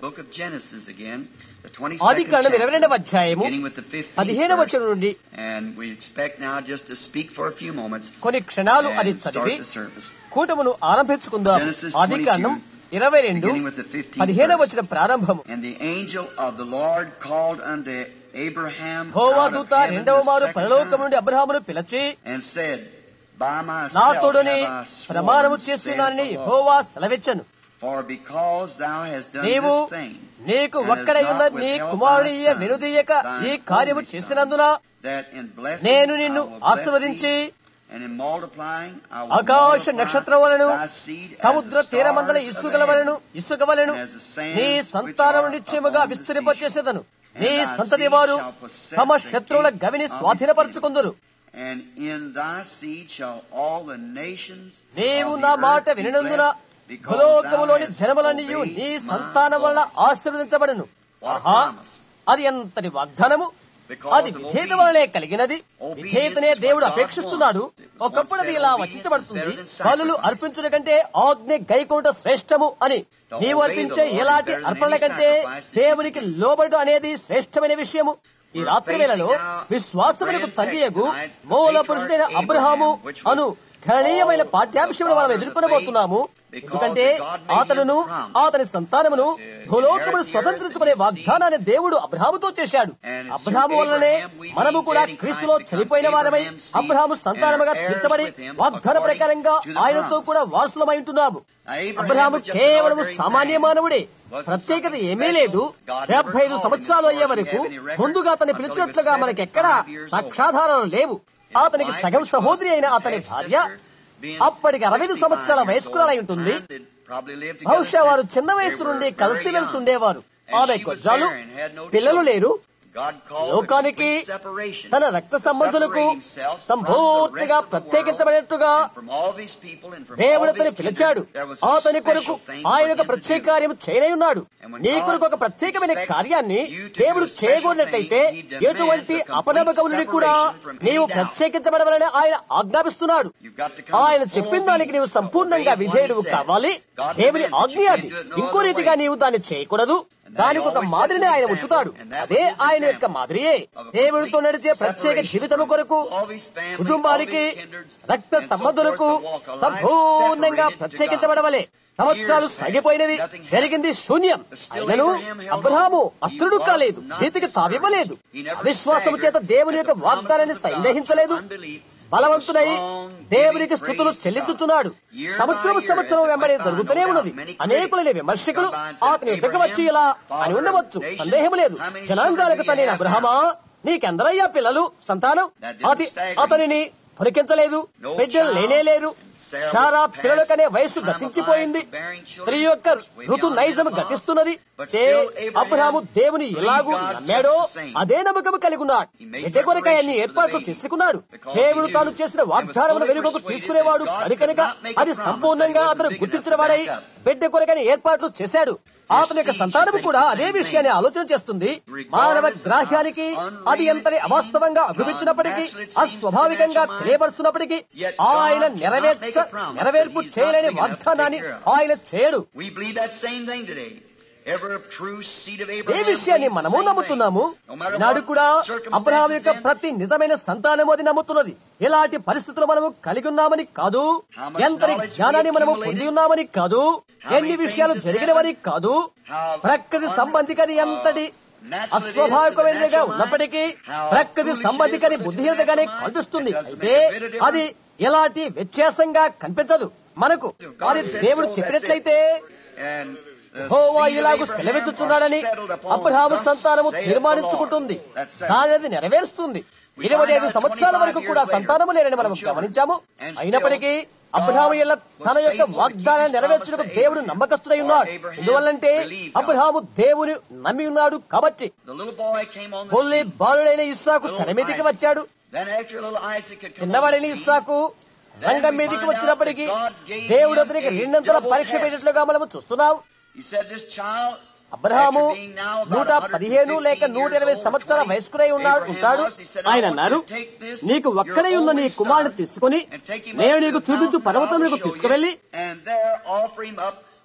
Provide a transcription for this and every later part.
book of Genesis again, the 22nd ఆది కాండం chapter, ఇరవై రెండవ అధ్యాయము beginning with the 15th పదిహేనవ verse. వచనం నుండి And we expect now just to speak for a few moments కొన్ని క్షణాలు అది and చదివి start the service. కూటమును ఆరంభించుకుందాం Genesis ఆది కాండం ఇరవై రెండు beginning with the 15th పదిహేనవ verse. వచ్చిన ప్రారంభము And the angel of the Lord called unto Abraham హోవా out of దూత heaven రెండవ the మారు second పరలోకం time, నుండి అబ్రహామును పిలిచి and said, By myself నాతోడని have I sworn, ప్రమాణము saith చేస్తున్నానని the Lord. హోవా సెలవిచ్చను For because thou hast done నీవు this thing, నీకు and hast ఒక్కడై ఉన్న not నీ withheld కుమారుడియ thy son, వెనుదీయక thine ఈ కార్యము only son, చేసినందున that in blessing నేను I నిన్ను will bless ఆశీర్వదించి thee, and in multiplying I will ఆకాశ multiply నక్షత్రం వలను thy seed as సముద్ర the తీరమందల stars of ఇసుకల the వలను heaven. ఇసుక వలను and as the sands నీ which సంతానం are నిశ్చయముగా upon the విస్తరింపచేసేదను seashore. నీ And thy సంతతి seed వారు shall possess తమ the శత్రువుల gate Gavini of his స్వాధీనపరచుకుందరు And in thy seed shall all the nations నీవు of నా the మాట earth be వినందున blessed, because భూలోకములోని thou hast జనములన్నీ obeyed నీ my సంతానం వల్ల voice. ఆశీర్వదించబడును What a ఆహా promise. అది ఎంతటి వాగ్దానము Because అది of విధేయత obedience. వలనే కలిగినది Obedience విధేయతనే is what దేవుడు God అపేక్షిస్తున్నాడు wants. It ఒకప్పుడు once అది said ఇలా obedience వచించబడుతుంది is better than బలులు sacrifice. అర్పించుట కంటే ఆజ్ఞ గైకోట శ్రేష్టము అని To నీవు obey అర్పించే the Lord is ఎలాంటి better than అర్పణల any కంటే sacrifice that you దేవునికి can do. లోబడు అనేది శ్రేష్టమైన విషయము ఈ We're రాత్రి వేళలో facing now విశ్వాసములకు grand తండ్రియగు text tonight, మూల patriarch పురుషుడైన Abraham Abraham, which was అను గణనీయమైన all పాఠ్యాంశములు the మనం father of the ఎదుర్కొనబోతున్నాము faith, ఎందుకంటే because God made him అతనును promise అతని సంతానమును to భూలోకమును inherit the స్వతంత్రించుకునే earth and వాగ్దానాన్ని దేవుడు అబ్రహాముతో చేశాడు And it's అబ్రహాము through వల్లనే Abraham we మనము need కూడా getting క్రీస్తులో Christ become చనిపోయిన వారమై Abraham's seed Abraham సంతానముగా and heirs తీర్చబడి with him వాగ్దాన according ప్రకారంగా to the ఆయనతో promise. కూడా వారసులమై ఉంటున్నాము Now, Abraham Abraham was just an కేవలం ordinary సామాన్య man. మానవుడే Wasn't ప్రత్యేకత something ఏమీ special. లేదు God డెబ్బై never ఐదు called him సంవత్సరాలు before అయ్యే we వరకు have any records ముందుగా అతన్ని until he was పిలిచినట్లుగా మనకి ఎక్కడ 75 years old. సాక్ష్యాధారాలు లేవు అతనికి His సగం wife, సహోదరి అయిన which was అతని his భార్య half-sister, being అప్పటికి అరవై ఐదు 65 సంవత్సరాల years వయస్కురాలై old, ఉంటుంది and they'd probably lived together బహుశా వారు since చిన్న they వయసు were నుండి very కలిసిమెలిసి young. ఉండేవారు And ఆమె she was కొజ్జాలు barren, had no పిల్లలు children. లేరు God called లోకానికి a complete separation తన రక్త to సంబంధులకు separate himself from సంపూర్తిగా the rest of the ప్రత్యేకించబడినట్టుగా world, and from all these people and from దేవుడు all అతని these పిలిచాడు kindred. There was a అతని కొరకు special thing for ఆయన ఒక him to ప్రత్యేక do. కార్యం చేయనై ఉన్నాడు And when నీ God కొరకు ఒక ప్రత్యేకమైన expects కార్యాన్ని you to దేవుడు do a special చేయగోరినట్లయితే thing, he demands ఎటువంటి a complete అపనమ్మకం నుండి కూడా separation from any నీవు doubt. ప్రత్యేకించబడవలని ఆయన ఆజ్ఞాపిస్తున్నాడు You've got to come ఆయన to full చెప్పిన దానికి నీవు obedience. సంపూర్ణంగా Obey what he విధేయుడు said. కావాలి God దేవుని demands that ఆజ్ఞ you అది can't do it no ఇంకో other రీతిగా way. నీవు దాన్ని చేయకూడదు And దానికి ఒక he always మాదిరిని set the ఆయన example, ఉంచుతాడు and that was అదే his ఆయన యొక్క example మాదిరియే of a దేవుడితో complete నడిచే ప్రత్యేక separation జీవితము from కొరకు all his family, కుటుంబానికి all his kindreds, రక్త and so సంబంధులకు forth to walk a life సంపూర్ణంగా separated to ప్రత్యేకించబడవలే God. సంవత్సరాలు Years సాగిపోయినవి passed, nothing జరిగింది శూన్యం But still అయినను Abraham held on. Abraham He అస్థిరుడు was కాలేదు not భీతికి discouraged. తావివ్వలేదు He never అవిశ్వాసము చేత staggered దేవుని at యొక్క the promises వాగ్దానాన్ని of God సందేహించలేదు through unbelief, బలవంతుడై but strong, దేవునికి giving స్థుతులు praise to చెల్లించుచున్నాడు God. Year సంవత్సరం by year, సంవత్సరం as it వెంబడి went by, జరుగుతూనే no doubt, ఉన్నది many అనేకులైన critics విమర్శకులు come by and said, అతని ఎద్దకు వచ్చి "Abraham, ఇలా father అని of ఉండవచ్చు nations, సందేహం లేదు how many జనాంగాలకు children do you తనైన have అబ్రహమా నీకెందరయ్యా పిల్లలు సంతానం That didn't అది stagger him. అతనిని తొలగించలేదు No బిడ్డలు child. లేనే లేరు Sarah షారా was పిల్లలకనే past వయస్సు time of గతించిపోయింది life, bearing children, స్త్రీ యొక్క with ఋతు young నైజం menopause. గతిస్తున్నది But తే still Abraham అబ్రహాము దేవుని believed ఎలాగూ God నమ్మాడో just the same. అదే నమ్మకం కలిగి ఉన్నాడు He made బిడ్డ కొరకు అన్ని preparations for the ఏర్పాట్లు baby. చేసుకున్నాడు Because దేవుడు he తాను knew చేసిన and was వాగ్దానమును fully వెనుకకు persuaded తీసుకునేవాడు that God కనుక could not make a అది promise సంపూర్ణంగా that he అతను wasn't big గుర్తించబడై enough to back up. బిడ్డ కొరకని ఏర్పాట్లు చేశాడు అతని యొక్క seed సంతానము should కూడా think the అదే same విషయాన్ని thing. ఆలోచన చేస్తుంది Regardless మానవ of గ్రాహ్యానికి how అది ఎంతని unreal it అవాస్తవంగా seems, అగుపించినప్పటికీ how unnatural it seems అస్వాభావికంగా to natural mind, తెలియపరుస్తున్నప్పటికీ yet God ఆయన cannot నెరవేర్చ make a promise నెరవేర్పు that he's not చేయలేని big enough to take వాగ్దానాన్ని care of. ఆయన చేయడు We believe that same thing today. Every true seed of ఏ Abraham విషయాన్ని believes the మనము same నమ్ముతున్నాము thing. No matter నాడు what కూడా circumstances అబ్రహాం యొక్క in, ప్రతి నిజమైన సంతానము అది నమ్ముతున్నది ఎలాంటి పరిస్థితులు మనము కలిగి ఉన్నామని కాదు How much ఎంతటి knowledge we జ్ఞానాన్ని మనము accumulated? పొంది ఉన్నామని కాదు How ఎన్ని many విషయాలు things has జరిగినవని happened? కాదు How ప్రకృతి un- సంబంధికది uh, ఎంతటి natural it is to the అస్వాభావికమైనదిగా natural mind, ఉన్నప్పటికీ how ప్రకృతి foolish it is సంబంధికని to the బుద్ధిహీనతగానే natural mind, కనిపిస్తుంది it doesn't అయితే make a bit of difference. అది ఎలాంటి వ్యత్యాసంగా కనిపించదు మనకు God అది said దేవుడు so, that's చెప్పినట్లయితే it. And the Jehovah seed of ఇలాగు Abraham సెలవిచ్చుచున్నాడని are settled upon, Abraham thus సంతానము saith the తీర్మానించుకుంటుంది Lord. That's settled. దాని అది నెరవేరుస్తుంది We ఇరవై find ఐదు out సంవత్సరాల 25 వరకు కూడా years later, సంతానము లేరని మనం no children. గమనించాము And still, అయినప్పటికీ God అబ్రహాము ఎల్ల తన was యొక్క faithful to keep వాగ్దానాన్ని his నెరవేర్చుటకు promise to దేవుడు Abraham. నమ్మకస్తుడై ఉన్నాడు For Abraham ఎందువల్లంటే believed God. అబ్రహాము దేవుని నమ్మి ఉన్నాడు కాబట్టి The little boy came on the Kolli scene. బాలుడైన ఇస్సాకు Little తన మీదికి Isaac. వచ్చాడు Then after little Isaac had come on చిన్నవాడైన the scene, ఇస్సాకు రంగం మీదికి వచ్చినప్పటికీ దేవుడు అతనికి రెండంతల పరీక్ష పెట్టినట్లుగా మనము చూస్తున్నాం he said this child Abraham after being now about నూట 115 పదిహేను లేక నూట ఇరవై years old, సంవత్సరాల 20, వయస్కుడై ఉన్నాడు Abraham ఉంటాడు was, he said, ఆయన "I want అన్నారు you to take this, నీకు your ఒక్కడే ఉన్న నీ only కుమారుని son, తీసుకుని and take him నేను up to నీకు the చూపించు mountain పర్వతం I will నీకు show you, తీసుకువెళ్ళి and there offer him up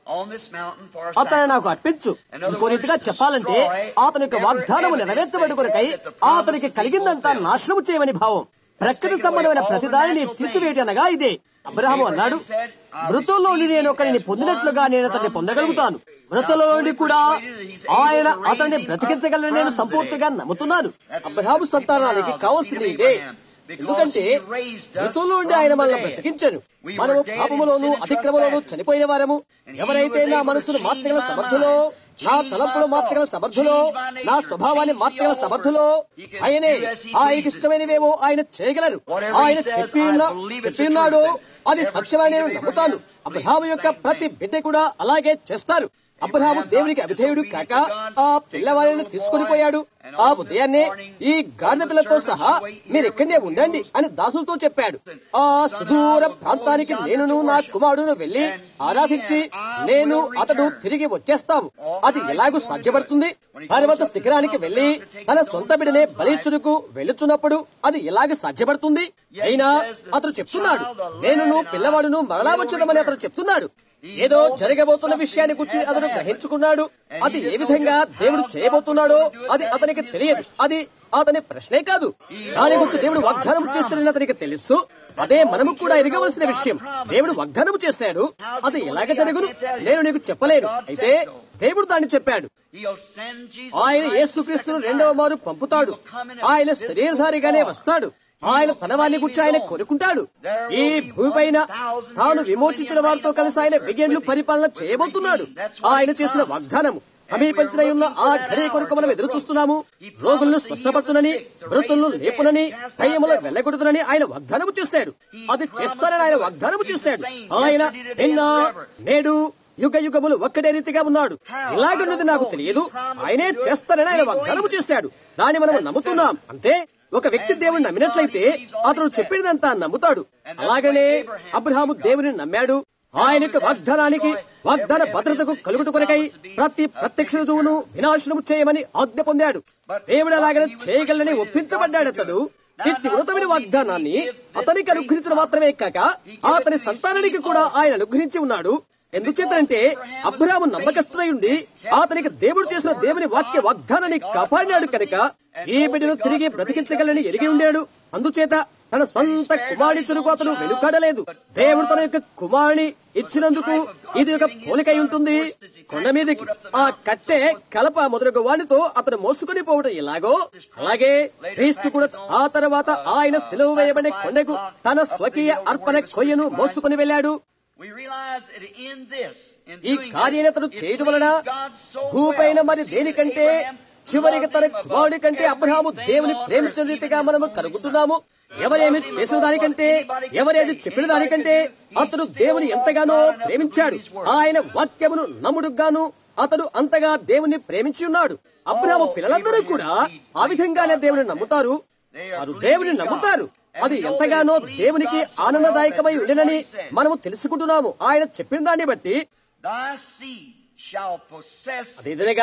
on this mountain for a అతను నాకు అర్పించు ఇంకో రీతిగా చెప్పాలంటే అతని యొక్క వాగ్దానము నెరవేర్చబడి కొరకై అతనికి కలిగిందంతా నాశనము చేయమని భావం ప్రకృతి సంబంధమైన ప్రతిదానిని తీసివేయటి అనగా ఇదే అబ్రహాము అన్నాడు మృతుల్లో నుండి నేను ఒకరిని పొందినట్లుగా నేను అతన్ని పొందగలుగుతాను మృతుల్లో నుండి కూడా ఆయన అతన్ని బ్రతికించగలని నేను సంపూర్తిగా నమ్ముతున్నాను అబ్రహాము సంతానానికి కావాల్సింది ఇదే ఎందుకంటే మృతుల్లో నుండి ఆయన మనల్ని బ్రతికించారు మనము పాపములోను అతిక్రమలోను చనిపోయిన వారము ఎవరైతే నా మనసును మార్చగల సమర్థులో నా తలంపులు మార్చగల సమర్థులో నా స్వభావాన్ని మార్చగల సమర్థులో ఆయనే ఆయనకి ఇష్టమైనవేమో ఆయన చేయగలరు ఆయన చెప్పి ఉన్న- చెప్పి ఉన్నాడు అది సత్యమని నేను నమ్ముతాను అబ్రహాము యొక్క ప్రతి బిడ్డ కూడా అలాగే చేస్తారు అబ్రహాము దేవునికి అభిధేయుడు కాక ఆ పిల్లవాళ్ళని తీసుకుని పోయాడు ఆ ఉదయాన్నే ఈ గాడిద పిల్లతో సహా మీరు ఇక్కడనే ఉండండి అని దాసులతో చెప్పాడు ఆ సుదూర ప్రాంతానికి నేనును నా కుమారుడును వెళ్లి ఆరాధించి నేను అతడు తిరిగి వచ్చేస్తాం అది ఎలాగూ సాధ్యపడుతుంది పర్వత శిఖరానికి వెళ్లి తన సొంత బిడనే బలిచ్చుడుకు వెళ్ళుచున్నప్పుడు అది ఎలాగ సాధ్యపడుతుంది అయినా అతను చెప్తున్నాడు నేనును పిల్లవాడును మరలా వచ్చేదామని అతను చెప్తున్నాడు ఏదో జరగబోతున్న విషయాన్ని గురించి అతను గ్రహించుకున్నాడు అది ఏ విధంగా దేవుడు చేయబోతున్నాడో అది అతనికి తెలియదు అది అతని ప్రశ్నే కాదు దాని గురించి దేవుడు వాగ్దానం చేస్తున్న అతనికి తెలుసు అదే మనము కూడా ఎరగవలసిన విషయం దేవుడు వాగ్దానం చేశాడు అది ఎలాగ జరుగును నేను నీకు చెప్పలేను అయితే దేవుడు దాన్ని చెప్పాడు He'll send Jesus ఆయన Christ యేసుక్రీస్తును రెండవ మారు పంపుతాడు ఆయన శరీరధారిగానే వస్తాడు ఆయన తన వారిని గురించి ఆయన కోరుకుంటాడు ఈ భూమిపైన తాను విమోచించిన వారితో కలిసి ఆయన వెయ్యేళ్లు పరిపాలన చేయబోతున్నాడు ఆయన చేసిన వాగ్దానము సమీపించిన ఉన్న ఆ ఘడి కొరకు మనం ఎదురు చూస్తున్నాము రోగులను స్వస్థపడుతునని మృతులను లేపునని దయ్యములు వెళ్ళగొడుతునని ఆయన వాగ్దానము చేశాడు అది చేస్తానని ఆయన వాగ్దానము చేశాడు ఆయన నిన్న నేడు యుగ యుగములు ఒక్కడే రీతిగా ఉన్నాడు ఇలాగున్నది నాకు తెలియదు ఆయనే చేస్తానని ఆయన వాగ్దానము చేశాడు దాన్ని మనం నమ్ముతున్నాం అంతే ఒక వ్యక్తి దేవుని నమ్మినట్లయితే అతను చెప్పినదంతా నమ్ముతాడు అలాగనే అబ్రహాము దేవుని నమ్మాడు ఆయన యొక్క వాగ్దానానికి వాగ్దాన భద్రతకు కలుగుట కొరకై ప్రతి ప్రత్యక్ష ఋతువును వినాశనము చేయమని ఆజ్ఞ పొందాడు దేవుడు అలాగనే చేయగలని ఒప్పించబడ్డాడు అతడు ఇట్టి ఉన్నతమైన వాగ్దానాన్ని అతనికి అనుగ్రహించడం మాత్రమే కాక అతని సంతానానికి కూడా ఆయన అనుగ్రహించి ఉన్నాడు ఎందుచేతంటే అబ్రహాము నమ్మకస్తుడై ఉండి అతనికి దేవుడు చేసిన దేవుని వాక్య వాగ్దానాన్ని కాపాడినాడు కనుక ఈ బిడ్డను తిరిగి బ్రతికించగలని ఎరిగి ఉండాడు అందుచేత తన సొంత కుమారుని చెరుకు అతను వెనుకాడలేదు దేవుడు తన యొక్క కుమారుని ఇచ్చినందుకు ఇది ఒక పోలికై ఉంటుంది కొండ మీదకి ఆ కట్టె కలప మొదలగు వానితో అతను మోసుకొని పోవడం ఎలాగో అలాగే క్రీస్తు కూడా ఆ తర్వాత ఆయన సెలవు వేయబడే కొండకు తన స్వకీయ అర్పణ కొయ్యను మోసుకొని వెళ్ళాడు We realize that in this, in ఈ doing కార్యనతను this, it చేయడం వలన pleased God so భూపైన well మరి to see దేనికంటే that Abraham చివరికి loved తన him above కుమారుడి కంటే అబ్రహాము everything దేవుని on ప్రేమించిన earth, రీతిగా even మనము his only కనుగొంటున్నాము son. ఎవరేమి చేసిన దానికంటే ఎవరేది చెప్పిన దానికంటే అతడు దేవుని ఎంతగానో ప్రేమించాడు ఆయన వాక్యమును నమ్ముడుగాను అతడు అంతగా దేవుని ప్రేమించి ఉన్నాడు అబ్రహాము పిల్లలందరూ కూడా ఆ విధంగానే దేవుని నమ్ముతారు వారు దేవుని నమ్ముతారు అది ఎంతగానో దేవునికి ఆనందదాయకమై ఉండనని మనము తెలుసుకుంటున్నాము ఆయన చెప్పిన దాన్ని బట్టి Thy seed shall possess అదే విధంగా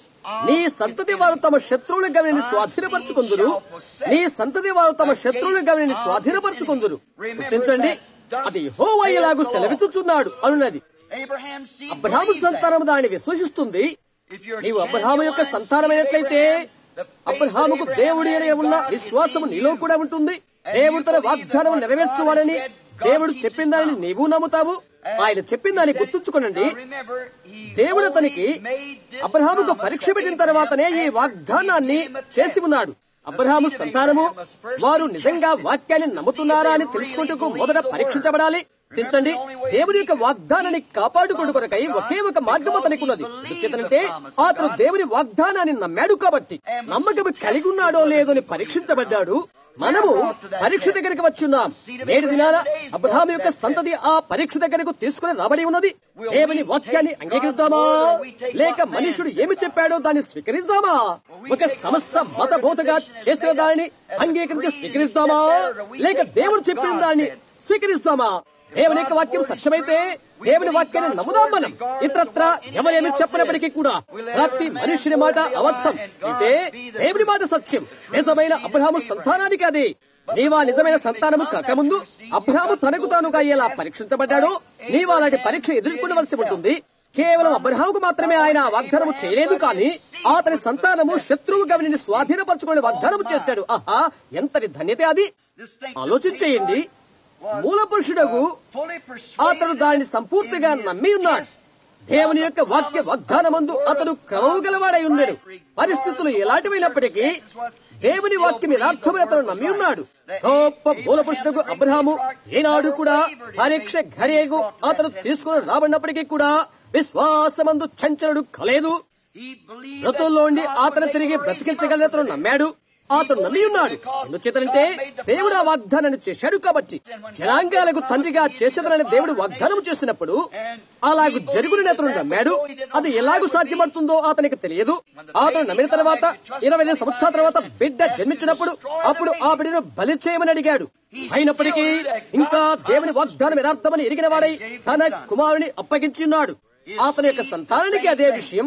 నీ సంతతి వారు తమ శత్రువుల గవిని స్వాధీనపరచుకుందురు నీ సంతతి వారు తమ శత్రువుల గవిని స్వాధీనపరచుకుందురు గుర్తించండి అది హోవయ్యలాగు సెలవిచ్చుచున్నాడు అనున్నది Abraham's seed Abraham believes that. సంతానం దానిని విశ్వసిస్తుంది If you're నీవు అబ్రహాము యొక్క genuine సంతానమైనట్లయితే seed of Abraham, the faith అబ్రహాముకు that దేవుడి Abraham ఎడల ఉన్న had in God విశ్వాసము is in నీలో you. కూడా ఉంటుంది దేవుడు తన వాగ్దానం నెరవేర్చువాడని దేవుడు చెప్పిన దానిని నీవు నమ్ముతావు ఆయన చెప్పిన దాన్ని గుర్తుంచుకోనండి Now remember, he దేవుడు అతనికి only made this అబ్రహాముకు promise పరీక్ష to పెట్టిన తర్వాతనే ఈ Abraham వాగ్దానాన్ని after he gave him a చేసి test. ఉన్నాడు అబ్రహాము సంతానము వారు నిజంగా వాక్యాన్ని నమ్ముతున్నారా అని తెలుసుకుంటూ మొదట పరీక్షించబడాలి గుర్తించండి దేవుని యొక్క వాగ్దానాన్ని కాపాడుకోడు కొరకై ఒకే ఒక మార్గం అతనికి ఉన్నది ఎందుచేతనంటే అతను దేవుని వాగ్దానాన్ని నమ్మాడు కాబట్టి నమ్మకం కలిగి ఉన్నాడో లేదో అని పరీక్షించబడ్డాడు మనము పరీక్ష దగ్గరికి వచ్చున్నాం నేటి దినాన అబ్రహాం యొక్క సంతతి ఆ పరీక్ష దగ్గరకు తీసుకుని రాబడి ఉన్నది దేవుని వాక్యాన్ని అంగీకరిద్దామా లేక మనుషుడు ఏమి చెప్పాడో దాన్ని స్వీకరిద్దామా ఒక సమస్త మత బోధగా చేసిన దానిని అంగీకరించి స్వీకరిస్తామా లేక దేవుడు చెప్పిన దాన్ని స్వీకరిస్తామా దేవుని యొక్క వాక్యం సత్యమైతే దేవుని వాక్యాన్ని నమ్ముదాం మనం ఇతరత్ర ఎవరేమి చెప్పినప్పటికీ కూడా ప్రతి మనుషుని మాట అబద్ధం అయితే దేవుని మాట సత్యం నిజమైన అబ్రహాము సంతానానికి అది నీవా నిజమైన సంతానము కాకముందు అబ్రహాము తనకు తానుగా ఎలా పరీక్షించబడ్డాడో నీవు అలాంటి పరీక్ష ఎదుర్కొనవలసి ఉంటుంది కేవలం అబ్రహాముకు మాత్రమే ఆయన ఆ వాగ్దానము చేయలేదు కానీ అతని సంతానము శత్రువు గమనిని స్వాధీనపరచుకుని వాగ్దానము చేశాడు ఆహా ఎంతటి ధన్యత అది ఆలోచించేయండి మూల పురుషుడగు అతడు దానిని సంపూర్తిగా నమ్మి ఉన్నాడు దేవుని యొక్క వాక్య వాగ్దానమందు అతడు క్రమము గలవాడై ఉన్నాడు పరిస్థితులు ఎలాంటివైనప్పటికీ దేవుని వాక్యం యథార్థమని అతను నమ్మి ఉన్నాడు గొప్ప మూల పురుషుడు అబ్రహాము ఏనాడు కూడా పరీక్ష ఘడియగు అతను తీసుకుని రాబడినప్పటికీ కూడా విశ్వాసమందు చంచలుడు కలేదు మృతుల్లోండి అతను తిరిగి బ్రతికించగలని అతను నమ్మాడు అతను నమ్మి ఉన్నాడు ఎందుచేతనంటే దేవుడు ఆ వాగ్దానాన్ని చేశాడు కాబట్టి జనాంగాలకు తండ్రిగా చేసేదనని దేవుడు వాగ్దానం చేసినప్పుడు అలాగూ జరుగునని అతను నమ్మాడు అది ఎలాగూ సాధ్యపడుతుందో అతనికి తెలియదు అతను నమ్మిన తర్వాత ఇరవై ఐదు సంవత్సరాల తర్వాత బిడ్డ జన్మించినప్పుడు అప్పుడు ఆ బిడ్డను బలి చేయమని అడిగాడు అయినప్పటికీ ఇంకా దేవుని వాగ్దానం యథార్థమని ఎరిగిన వాడై తన కుమారుని అప్పగించి ఉన్నాడు అతని యొక్క సంతానానికి అదే విషయం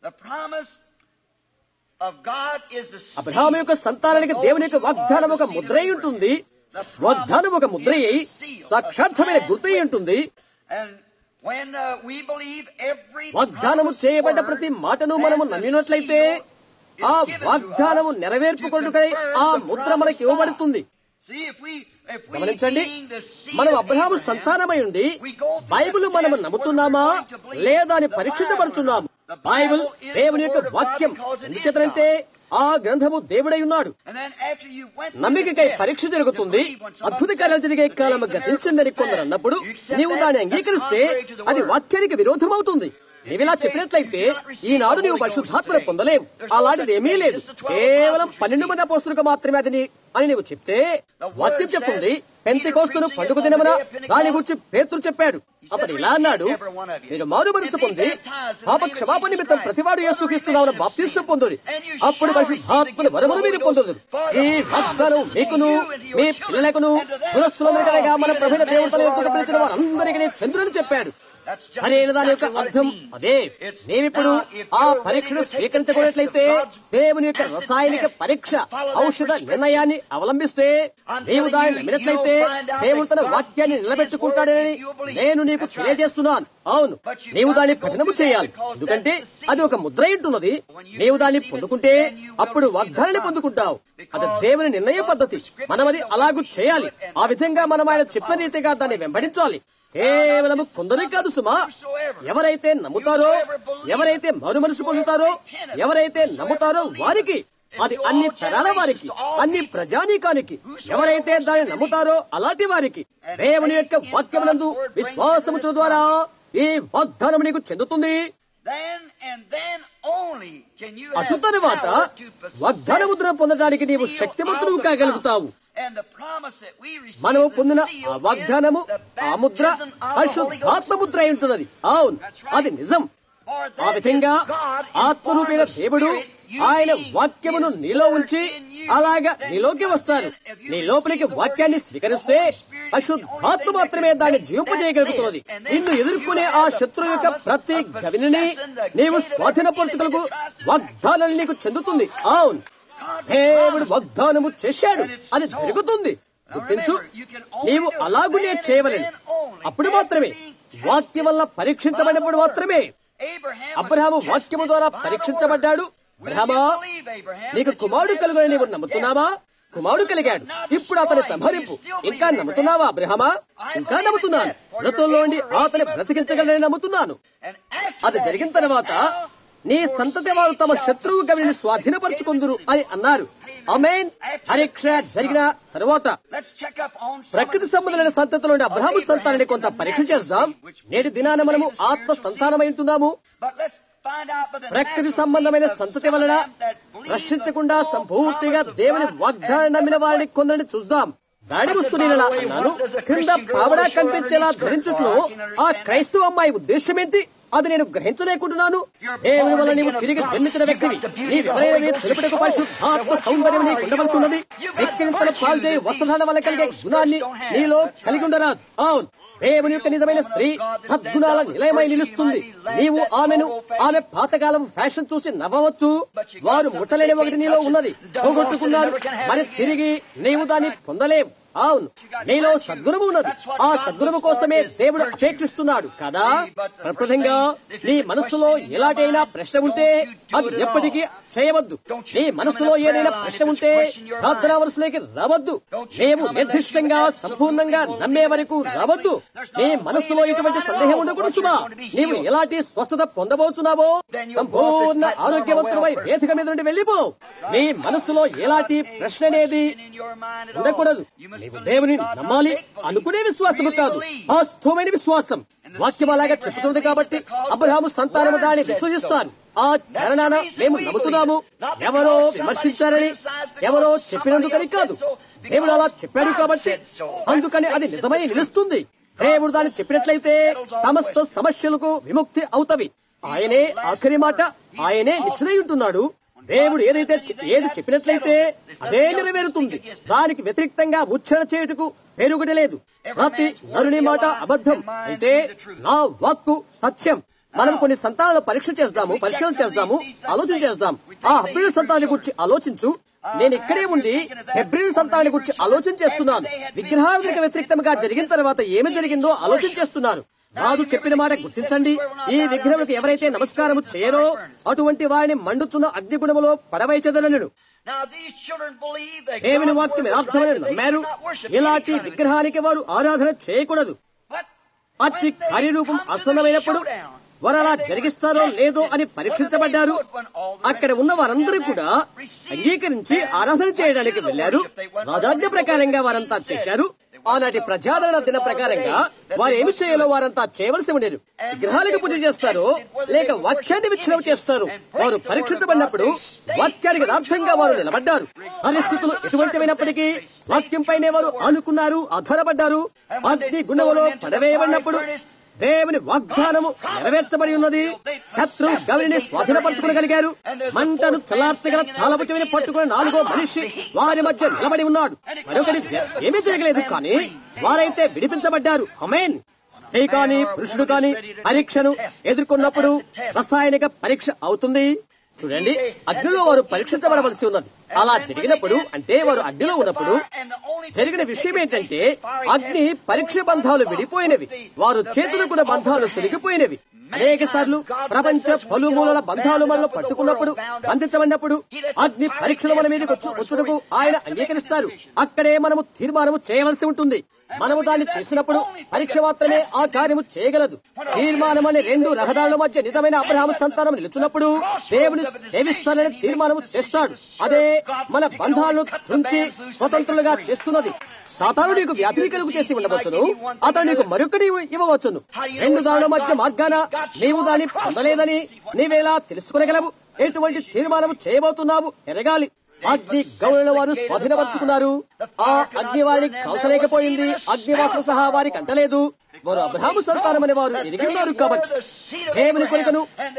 అబ్రహాం యొక్క సంతానానికి దేవుని యొక్క వాగ్దానం ఒక ముద్ర అయి ఉంటుంది వాగ్దానం ఒక ముద్ర అయి సాక్షార్థమైన గుర్తు అయి ఉంటుంది వాగ్దానము చేయబడ్డ ప్రతి మాటను మనము నమ్మినట్లయితే ఆ వాగ్దానము నెరవేర్పుకొడుకై ఆ ముద్ర మనకి ఇవ్వబడుతుంది గమనించండి మనం అబ్రహాము సంతానమై ఉండి బైబిల్ మనము నమ్ముతున్నామా లేదా అని పరీక్షించబడుతున్నాము బైబిల్ దేవుని యొక్క వాక్యం ఎందుచేతనంటే ఆ గ్రంథము దేవుడై ఉన్నాడు నమ్మికకై పరీక్ష జరుగుతుంది అద్భుత కార్యాలు జరిగే కాలం గతించిందని కొందరు అన్నప్పుడు నీవు దాన్ని అంగీకరిస్తే అది వాక్యానికి విరోధమవుతుంది నీవిలా చెప్పినట్లయితే ఈనాడు నీవు పరిశుద్ధాత్మను పొందలేవు అలాంటిది ఏమీ లేదు కేవలం పన్నెండు మంది అపోస్తులకు మాత్రమే అది అని నీవు చెప్తే వాక్యం చెప్తుంది పెంతి కోస్తును పండుగ దినమున దాని గురించి పేతురు చెప్పాడు అతడు ఇలా అన్నాడు మీరు మారు మనసు పొంది పాప క్షమాపణ నిమిత్తం ప్రతివాడు యేసుక్రీస్తున్నామని బాప్తిస్తం పొందుడి అప్పుడు పరిశుద్ధాత్మను వరమును మీరు పొందుదురు ఈ వాగ్దానం మీకును మీ పిల్లలకును దురస్తులందరికనగా మన ప్రభుల దేవతల యొక్క పిలిచిన వారందరికీ చంద్రుని చెప్పాడు సరైన దాని యొక్క అర్థం అదే మేమిప్పుడు ఆ పరీక్షను స్వీకరించకున్నట్లయితే దేవుని యొక్క రసాయనిక పరీక్ష ఔషధ నిర్ణయాన్ని అవలంబిస్తే నీవు దాన్ని నమ్మినట్లయితే దేవుడు తన వాక్యాన్ని నిలబెట్టుకుంటాడని నేను నీకు తెలియజేస్తున్నాను అవును నీవు దాన్ని కఠినము చేయాలి ఎందుకంటే అది ఒక ముద్ర ఉంటున్నది నీవు దాన్ని పొందుకుంటే అప్పుడు వాగ్దానాన్ని పొందుకుంటావు అది దేవుని నిర్ణయ పద్ధతి మనం అది అలాగూ చేయాలి ఆ విధంగా మనం ఆయన చెప్పిన రీతిగా దాన్ని వెంబడించాలి కేవలము కొందరే కాదు సుమా ఎవరైతే నమ్ముతారో ఎవరైతే మరు మనసు పొందుతారో ఎవరైతే నమ్ముతారో వారికి అది అన్ని తరాల వారికి అన్ని ప్రజానీకానికి ఎవరైతే దాన్ని నమ్ముతారో అలాంటి వారికి దేవుని యొక్క వాక్యమునందు విశ్వాసముచు ద్వారా ఈ వాగ్దానం నీకు చెందుతుంది అటు తరువాత వాగ్దాన ముద్ర పొందడానికి నీవు శక్తిమంతుడు కాగలుగుతావు మనము పొందిన ఆ వాగ్దానము ఆ ముద్ర పరిశుద్ధాత్మ ముద్ర అయి ఉంటున్నది అవును అది నిజం ఆ విధంగా ఆత్మరూపైన దేవుడు ఆయన వాక్యమును నీలో ఉంచి అలాగా నీలోకి వస్తారు నీ లోపలికి వాక్యాన్ని స్వీకరిస్తే అశుద్ధాత్మ మాత్రమే దాన్ని జీవింపజేయగలుగుతున్నది నిన్ను ఎదుర్కొనే ఆ శత్రు యొక్క ప్రతి గవిని నీవు స్వాధీనపరచగలకు వాగ్దానాన్ని నీకు చెందుతుంది అవును దేవుడు వాగ్దానము చేశాడు అది జరుగుతుంది గుర్తించు నీవు అలాగునే చేయవలని అప్పుడు మాత్రమే వాక్యం వల్ల పరీక్షించబడినప్పుడు మాత్రమే అబ్రహాము వాక్యము ద్వారా పరీక్షించబడ్డాడు అబ్రహమా నీకు కుమారుడు కలుగుని నీవు నమ్ముతున్నావా కుమారుడు కలిగాడు ఇప్పుడు అతని సంహరింపు ఇంకా నమ్ముతున్నావా అబ్రహమా ఇంకా నమ్ముతున్నాను మృతుల్లోండి అతని బ్రతికించగలని నమ్ముతున్నాను అది జరిగిన తర్వాత నీ సంతతి వారు తమ శత్రువు గవిని స్వాధీనపరుచుకుందురు అని అన్నారు అమేన్ పరీక్ష జరిగిన తరువాత ప్రకృతి సంబంధమైన సంతతి నుండి అబ్రహాము సంతానాన్ని కొంత పరీక్ష చేద్దాం నేటి దినాన మనము ఆత్మ సంతానమై ఉంటున్నాము ప్రకృతి సంబంధమైన సంతతి వలన రక్షించకుండా సంపూర్తిగా దేవుని వాగ్దానం నమ్మిన వారిని కొందరిని చూద్దాం దాడి వస్తూ నేను ఇలా అన్నాను క్రింద పావడా కనిపించేలా ధరించట్లో ఆ క్రైస్తవ అమ్మాయి ఉద్దేశం ఏంటి అది నేను గ్రహించలేకుంటున్నాను దేవుని వల్ల నీవు తిరిగి జన్మించిన వ్యక్తివి నీవెవరైనది తెలుపుటకు పరిశుద్ధాత్మ సౌందర్యం నీకు ఉండవలసి ఉన్నది వ్యక్తిని పాల్చేయి వస్త్రధారణ వల్ల కలిగే గుణాన్ని నీలో కలిగి ఉండరాదు అవును దేవుని యొక్క నిజమైన స్త్రీ సద్గుణాల నిలయమై నిలుస్తుంది నీవు ఆమెను ఆమె పాతకాలం ఫ్యాషన్ చూసి నవ్వవచ్చు వారు ముట్టలేని ఒకటి నీలో ఉన్నది పోగొట్టుకున్నారు మరి తిరిగి నీవు దాన్ని పొందలేవు అవును నీలో సద్గుణము ఉన్నది ఆ సద్గుణము కోసమే దేవుడు అపేక్షిస్తున్నాడు కదా ప్రప్రదంగా నీ మనస్సులో ఎలాంటైనా ప్రశ్న ఉంటే అది ఎప్పటికీ చేయవద్దు నీ మనస్సులో ఏదైనా ప్రశ్న ఉంటే ప్రార్థనా వరుసలోకి రావద్దు మేము నిర్దిష్టంగా సంపూర్ణంగా నమ్మే వరకు రావద్దు నీ మనస్సులో ఎటువంటి సందేహం ఉండకూడదు సుమా నీవు ఎలాంటి స్వస్థత పొందబోతున్నావో సంపూర్ణ ఆరోగ్యవంతులపై వేదిక మీద నుండి వెళ్ళిపో నీ మనస్సులో ఎలాంటి ప్రశ్న అనేది ఉండకూడదు నీవు దేవుని నమ్మాలి అనుకునే విశ్వాసము కాదు వాస్తవమైన విశ్వాసం వాక్యం అలాగా చెప్తుంది కాబట్టి అబ్రహాము సంతానము దాన్ని విశ్వసిస్తాను ఆ కారణాన మేము నమ్ముతున్నాము ఎవరో విమర్శించారని ఎవరో చెప్పినందుకని కాదు దేవుడు అలా చెప్పాడు కాబట్టి అందుకని అది నిజమై నిలుస్తుంది దేవుడు దాన్ని చెప్పినట్లయితే సమస్త సమస్యలకు విముక్తి అవుతవి ఆయనే ఆఖరి మాట ఆయనే నిశ్చయి ఉంటున్నాడు దేవుడు ఏదైతే చె- ఏది చెప్పినట్లయితే అదే నెరవేరుతుంది దానికి వ్యతిరేక్తంగా ఉచ్చరణ చేయుటకు పేరుగడి లేదు ప్రతి నరుని మాట అబద్ధం అయితే నా వాక్కు సత్యం మనం కొన్ని సంతానాల పరీక్ష చేద్దాము పరిశీలన చేద్దాము ఆలోచన చేద్దాం ఆ హెబ్రిల్ సంతానాన్ని గురించి ఆలోచించు నేను ఇక్కడే ఉండి హెబ్రిల్ సంతానాన్ని గురించి ఆలోచన చేస్తున్నాను విగ్రహాలకు వ్యతిరేక్తంగా జరిగిన తర్వాత ఏమి జరిగిందో ఆలోచన చేస్తున్నాను రాజు చెప్పిన మాట గుర్తించండి ఈ విగ్రహములకు ఎవరైతే నమస్కారము చేయరో అటువంటి వారిని మండుచున్న అగ్నిగుణములో పడవైచెదలను Now these children believe that దేవుని God వాక్యం works యథార్థమని and they నమ్మారు cannot worship ఇలాంటి any kind of విగ్రహానికి వారు ఆరాధన చేయకూడదు But అట్టి when they కార్యరూపం come to the అసన్నమైనప్పుడు showdown, వారు అలా and they were జరిగిస్తారో లేదో tested, అని whether పరీక్షించబడ్డారు they would when all the అక్కడ rest ఉన్న of them వారందరూ down కూడా there received అంగీకరించి and ఆరాధన went చేయడానికి to the వెళ్లారు worship. They went రాజాజ్ఞ according to ప్రకారంగా what వారంతా he said. చేశారు They went ఆనాటి to the ప్రజాదరణ దిన Lord ప్రకారంగా of the day, వారు that ఏమి they చేయాలో must do. వారంతా చేయవలసి ఉండేది విగ్రహాలకు పూజ చేస్తారు లేక వాక్యాన్ని విచ్ఛిన్నం చేస్తారు వారు పరీక్షించబడినప్పుడు వాక్యానికి యథార్థంగా వారు నిలబడ్డారు పరిస్థితులు ఎటువంటివైనప్పటికీ వాక్యంపైనే వారు ఆనుకున్నారు ఆధారపడ్డారు అగ్ని గుణములో పడవేయబడినప్పుడు దేవుని వాగ్దానము నెరవేర్చబడి ఉన్నది శత్రు గవిని స్వాధీనపరచుకోగలిగారు మంటను చల్లార్చగల తాళపు చెవిని పట్టుకున్న నాలుగో మనిషి వారి మధ్య నిలబడి ఉన్నాడు మరొకటి జ- ఏమీ జరగలేదు కానీ వారైతే విడిపించబడ్డారు అమేన్ స్త్రీ కాని పురుషుడు కాని పరీక్షను ఎదుర్కొన్నప్పుడు రసాయనిక పరీక్ష అవుతుంది చూడండి అగ్నిలో వారు పరీక్షించబడవలసి ఉన్నది అలా జరిగినప్పుడు అంటే వారు అగ్నిలో ఉన్నప్పుడు జరిగిన విషయం ఏంటంటే అగ్ని పరీక్ష బంధాలు విడిపోయినవి వారు చేతులకున్న బంధాలు తొలగిపోయినవి అనేక సార్లు ప్రపంచ పలుమూలల బంధాలు మనలో పట్టుకున్నప్పుడు బంధించబడినప్పుడు అగ్ని పరీక్షలు మన మీదకి వచ్చు వచ్చుటకు ఆయన అంగీకరిస్తారు అక్కడే మనము తీర్మానము చేయవలసి ఉంటుంది మనము దాన్ని చేసినప్పుడు పరీక్ష మాత్రమే ఆ కార్యము చేయగలదు తీర్మానం అనే రెండు రహదారుల మధ్య నిజమైన అబ్రహాము సంతానం నిలుచున్నప్పుడు దేవుని సేవిస్తానని తీర్మానము చేస్తాడు అదే మన బంధాలను తుంచి స్వతంత్రులుగా చేస్తున్నది సాతాను నీకు వ్యాధిని కలుగు చేసి ఉండవచ్చును అతను నీకు మరొకటి ఇవ్వవచ్చును రెండు దారుల మధ్య మార్గాన నీవు దాన్ని పొందలేదని నీవేలా తెలుసుకునగలవు ఎటువంటి తీర్మానము చేయబోతున్నావు ఎరగాలి అగ్ని గౌరవ వారు స్వాధీనపరుచుకున్నారు ఆ అగ్ని వారిని కాల్చలేకపోయింది అగ్నివాసన సహా వారికి అంటలేదు వారు అబ్రహాము సంతానమని వారు ఎరిగి ఉన్నారు కాబట్టి దేవుని కొరకను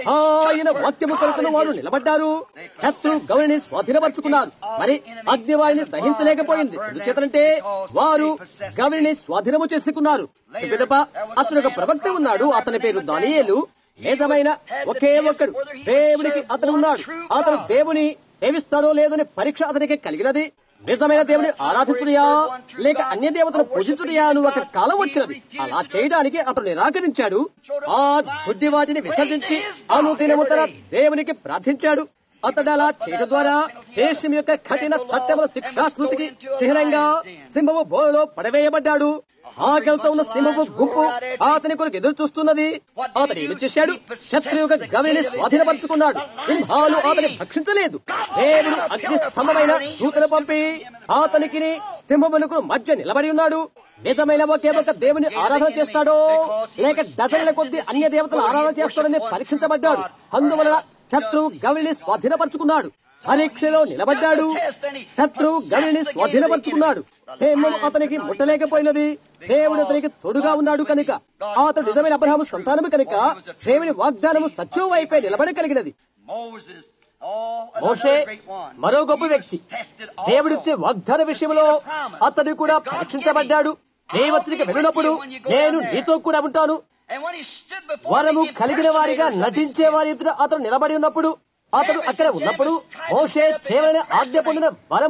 ఆయన వాక్యము కొరకను వారు నిలబడ్డారు శత్రు గౌరిని స్వాధీనపరుచుకున్నారు మరి అగ్ని వారిని దహించలేకపోయింది ఎందుచేతనంటే వారు గౌరిని స్వాధీనము చేసుకున్నారు పిదప అతను ఒక ప్రవక్త ఉన్నాడు అతని పేరు దానియేలు నిజమైన ఒకే ఒక్కడు దేవునికి అతను ఉన్నాడు అతను దేవుని సేవిస్తాడో లేదని పరీక్ష అతనికి కలిగినది నిజమైన దేవుని ఆరాధించుడియా లేక అన్య దేవతను పూజించుడియా అని ఒక కాలం వచ్చినది అలా చేయడానికి అతను నిరాకరించాడు ఆ బుద్ధి వాటిని విసర్జించి అనుదినము తన దేవునికి ప్రార్థించాడు అతడు అలా చేయడం ద్వారా దేశం యొక్క కఠిన చట్టముల శిక్షా స్మృతికి చిహ్నంగా సింహము బోలలో పడవేయబడ్డాడు ఆకలితో ఉన్న సింహపు గుంపు అతని కొరకు ఎదురు చూస్తున్నది అతను ఏమి చేశాడు శత్రు యొక్క గవిని స్వాధీనపరుచుకున్నాడు సింహాలు అతని భక్షించలేదు దేవుడు అగ్ని స్తంభమైన దూతను పంపి అతనికి సింహములకు మధ్య నిలబడి ఉన్నాడు నిజమైన ఒకే ఒక దేవుని ఆరాధన చేస్తాడో లేక డజన్ల కొద్ది అన్య దేవతల ఆరాధన చేస్తాడని పరీక్షించబడ్డాడు అందువలన శత్రువు గవిని స్వాధీనపరుచుకున్నాడు పరీక్షలో నిలబడ్డాడు శత్రువు గవిని స్వాధీనపరుచుకున్నాడు సింహం అతనికి ముట్టలేకపోయినది దేవుడు అతనికి తోడుగా ఉన్నాడు కనుక అతడు నిజమైన అబ్రహాము సంతానము కనుక దేవుని వాగ్దానము సత్యం వైపే నిలబడగలిగినది Moses, oh, మోషే another great one. మరో గొప్ప He was వ్యక్తి tested also. దేవుడిచ్చే వాగ్దాన విషయంలో అతడు కూడా పరీక్షించబడ్డాడు దేవతనికి వెళ్ళినప్పుడు నేను నీతో కూడా ఉంటాను And when he stood before వరము the కలిగిన వారిగా impersonators of his నటించే వారి ఎదుట అతను నిలబడి ఉన్నప్పుడు అతడు అక్కడ ఉన్నప్పుడు మోషే చేయవలని ఆజ్ఞ పొందిన వరమును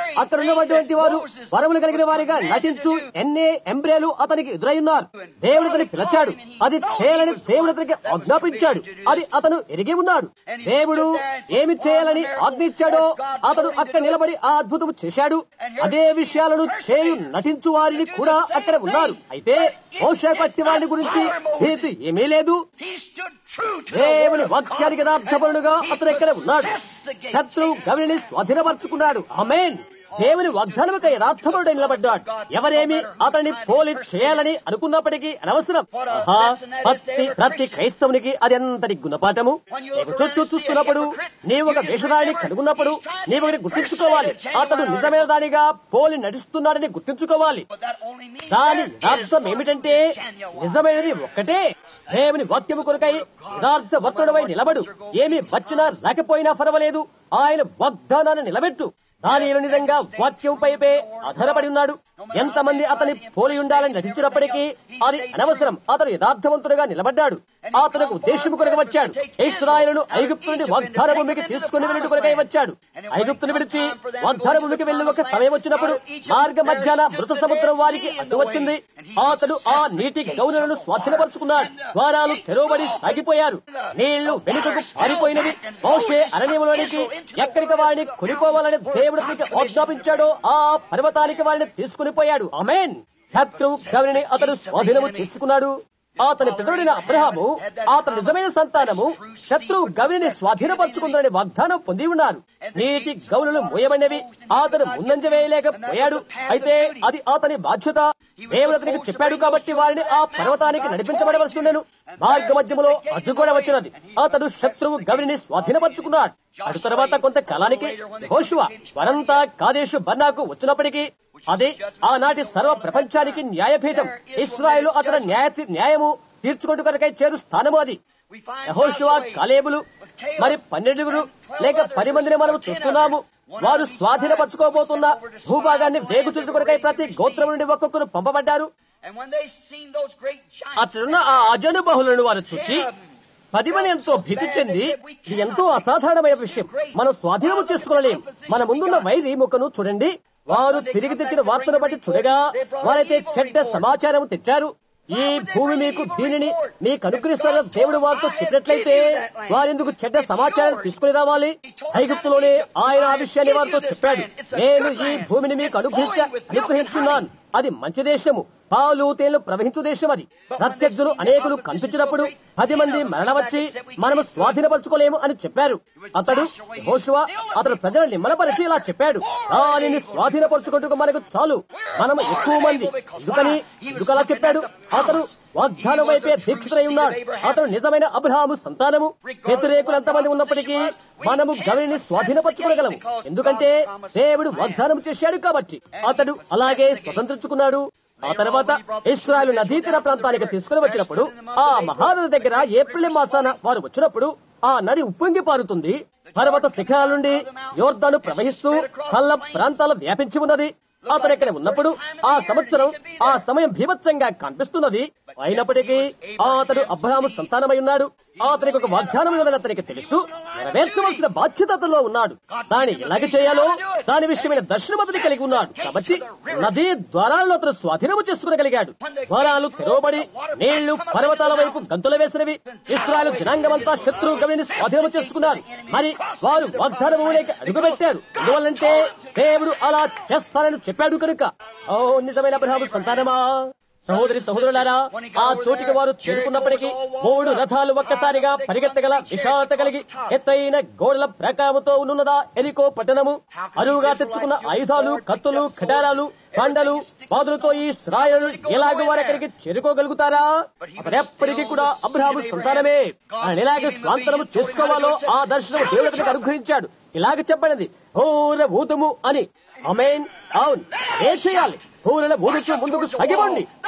అక్కడ ఉన్నటువంటి వారు వరములు కలిగిన వారిగా నటించు ఎన్నే ఎంబ్రేలు అతనికి ఎదురైన్నారు దేవుడు అతని పిలిచాడు అది చేయాలని దేవుడు అతనికి ఆజ్ఞాపించాడు అది అతను ఎరిగి ఉన్నాడు దేవుడు ఏమి చేయాలని ఆజ్ఞించాడో అతడు అక్కడ నిలబడి ఆ అద్భుతం చేశాడు అదే విషయాలను చేయు నటించు వారిని కూడా అక్కడ ఉన్నారు అయితే మోషే కట్టి వారిని గురించి భీతి ఏమీ లేదు He stood true to the దేవుని word of వాక్యానికి యథార్థపరుడుగా అతను ఎక్కడ ఉన్నాడు శత్రువు గవిని స్వాధీనపరుచుకున్నాడు అమేన్ దేవుని వాగ్దానముక యథార్థపరుడై నిలబడ్డాడు ఎవరేమి అతన్ని పోలి చేయాలని అనుకున్నప్పటికీ అనవసరం ఆహా, ప్రతి ప్రతి క్రైస్తవునికి అది ఎంతటి గుణపాఠము నీవు చుట్టూ చూస్తున్నప్పుడు నీవు ఒక వేషధారిని కనుగొన్నప్పుడు నీవు ఒకటి గుర్తించుకోవాలి అతడు నిజమైన దానిగా పోలి నడుస్తున్నాడని గుర్తించుకోవాలి But that only means దాని there is అర్థం ఏమిటంటే నిజమైనది ఒక్కటే దేవుని వాక్యము కొరకై యథార్థ వర్తుడవై నిలబడు ఏమి వచ్చినా రాకపోయినా పర్వాలేదు ఆయన వాగ్దానాన్ని నిలబెట్టు దానిలో నిజంగా వాక్యం పైపే ఆధారపడి ఉన్నాడు ఎంతమంది అతని పోలి ఉండాలని నటించినప్పటికీ అది అనవసరం అతను యథార్థవంతుడుగా నిలబడ్డాడు అతనికి ఉద్దేశం కొరకు వచ్చాడు ఇస్రాయలను ఐగుప్తు నుండి వాగ్దాన భూమికి తీసుకుని వెళ్ళి కొరకై వచ్చాడు ఐగుప్తుని విడిచి వాగ్దాన భూమికి వెళ్లి ఒక సమయం వచ్చినప్పుడు మార్గ మధ్యాహ్న మృత సముద్రం వారికి అడ్డు వచ్చింది అతడు ఆ నీటి గౌనులను స్వాధీనపరుచుకున్నాడు ద్వారాలు తెరవబడి సాగిపోయారు నీళ్లు వెనుకకు పారిపోయినవి మోషే అరణ్యంలోనికి ఎక్కడికి వారిని కొనిపోవాలని దేవుడు అతనికి ఆజ్ఞాపించాడో ఆ పర్వతానికి వారిని తీసుకుని పోయాడు అమేన్ శత్రువు గవిని అతడు స్వాధీనము చేసుకున్నాడు అతని పితరుడైన అబ్రహాము అతని నిజమైన సంతానము శత్రువు గవిని స్వాధీనపరుచుకుందని వాగ్దానం పొంది ఉన్నారు నీటి గౌనులు మూయబడినవి అతను ముందంజ వేయలేకపోయాడు అయితే అది అతని బాధ్యత దేవుడు అతనికి చెప్పాడు కాబట్టి వారిని ఆ పర్వతానికి నడిపించబడవలసి ఉండెను మార్గ మధ్యములో అడ్డు కూడా వచ్చినది అతడు శత్రువు గవిని స్వాధీనపరుచుకున్నాడు అటు తర్వాత కొంత కాలానికి హోషువ వరంతా కాదేశు బర్నాకు వచ్చినప్పటికీ అది ఆనాటి సర్వ ప్రపంచానికి న్యాయపీఠం ఇస్రాయేలు అతని న్యాయ న్యాయము తీర్చుకుంటూ కనుకై చేరు స్థానము అది యహోషువ కాలేబులు మరి పన్నెండుగురు లేక పది మందిని మనం చూస్తున్నాము వారు స్వాధీనపరచుకోబోతున్న భూభాగాన్ని వేగుచుట్టు కొరకై ప్రతి గోత్రం నుండి ఒక్కొక్కరు పంపబడ్డారు And when they seen those great giants, అతడున్న ఆ అజనుబహులను వారు చూచి పది మంది ఎంతో భీతి చెంది ఇది ఎంతో అసాధారణమైన విషయం మనం స్వాధీనము చేసుకోలేం మన ముందున్న వైరి ముఖను చూడండి వారు తిరిగి తెచ్చిన వార్తను బట్టి చూడగా వారైతే చెడ్డ సమాచారం తెచ్చారు ఈ భూమి మీకు దీనిని మీకు అనుగ్రహిస్తారని దేవుడు వారితో చెప్పినట్లయితే వారెందుకు చెడ్డ సమాచారం తీసుకుని రావాలి ఐగుప్తులోనే ఆయన ఆ విషయాన్ని వారితో చెప్పాడు నేను ఈ భూమిని మీకు అనుగ్రహించ అనుగ్రహించున్నాను అది మంచి దేశము పాలు తేళ్లు ప్రవహించు దేశం అది ప్రత్యర్థులు అనేకులు కనిపించినప్పుడు పది మంది మరణ వచ్చి మనము స్వాధీనపరచుకోలేము అని చెప్పారు అతడు హోషువ అతడు ప్రజలను నిమ్మలపరిచి ఇలా చెప్పాడు దానిని స్వాధీనపరచుకుంటూ మనకు చాలు మనము ఎక్కువ మంది ఎందుకని ఎందుకు అలా చెప్పాడు అతడు వాగ్దానం వైపే దీక్షితులై ఉన్నాడు అతడు నిజమైన అబ్రహాము సంతానము వ్యతిరేకులు ఎంతమంది ఉన్నప్పటికీ మనము గవిని స్వాధీనపరచుకోగలము ఎందుకంటే దేవుడు వాగ్దానం చేశాడు కాబట్టి అతడు అలాగే స్వతంత్రించుకున్నాడు ఆ తర్వాత ఇస్రాయల్ నదీ తీర ప్రాంతానికి తీసుకుని వచ్చినప్పుడు ఆ మహానది దగ్గర ఏప్రిల్ మాసాన వారు వచ్చినప్పుడు ఆ నది ఉప్పొంగి పారుతుంది పర్వత శిఖరాల నుండి యోర్దాను ప్రవహిస్తూ పల్ల ప్రాంతాలు వ్యాపించి ఉన్నది అతను ఇక్కడ ఉన్నప్పుడు ఆ సంవత్సరం ఆ సమయం భీభత్సంగా కనిపిస్తున్నది అయినప్పటికీ అతడు అబ్రహాము సంతానమై ఉన్నాడు అతనికి ఒక వాగ్దానం ఉన్నదని అతనికి తెలుసు నెరవేర్చవలసిన బాధ్యత అతనిలో ఉన్నాడు దాన్ని ఎలాగ చేయాలో దాని విషయమైన దర్శనం అతని కలిగి ఉన్నాడు కాబట్టి నదీ ద్వారాలను అతను స్వాధీనము చేసుకునగలిగాడు ద్వారాలు తెరవబడి నీళ్లు పర్వతాల వైపు గంతులు వేసినవి ఇస్రాయల్ జనాంగమంతా శత్రువు గవిని స్వాధీనము చేసుకున్నారు మరి వారు వాగ్దానము లేక అడుగుపెట్టారు ఎందువల్లంటే దేవుడు అలా చేస్తానని చెప్పాడు కనుక ఓ నిజమైన అబ్రహాము సంతానమా సహోదరి సహోదరులారా ఆ చోటికి వారు చేరుకున్నప్పటికీ మూడు రథాలు ఒక్కసారిగా పరిగెత్తగల విశాలత కలిగి ఎత్తైన గోడల ప్రాకారముతో ఉన్నదా ఎరికో పట్టణము అరువుగా తెచ్చుకున్న ఆయుధాలు కత్తులు ఖడారాలు పండలు బాదులతో ఈ శ్రాయలు ఎలాగ వారు అక్కడికి చేరుకోగలుగుతారా అతనెప్పటికీ కూడా అబ్రహాము సంతానమే ఆయన ఎలాగ స్వాంతనము చేసుకోవాలో ఆ దర్శనము దేవుడు అతనికి అనుగ్రహించాడు ఇలాగ చెప్పినది ఘోర ఊతము అని అమేన్ అవును ఏం చేయాలి పూరల ఊదుచు ముందుకు సగివండి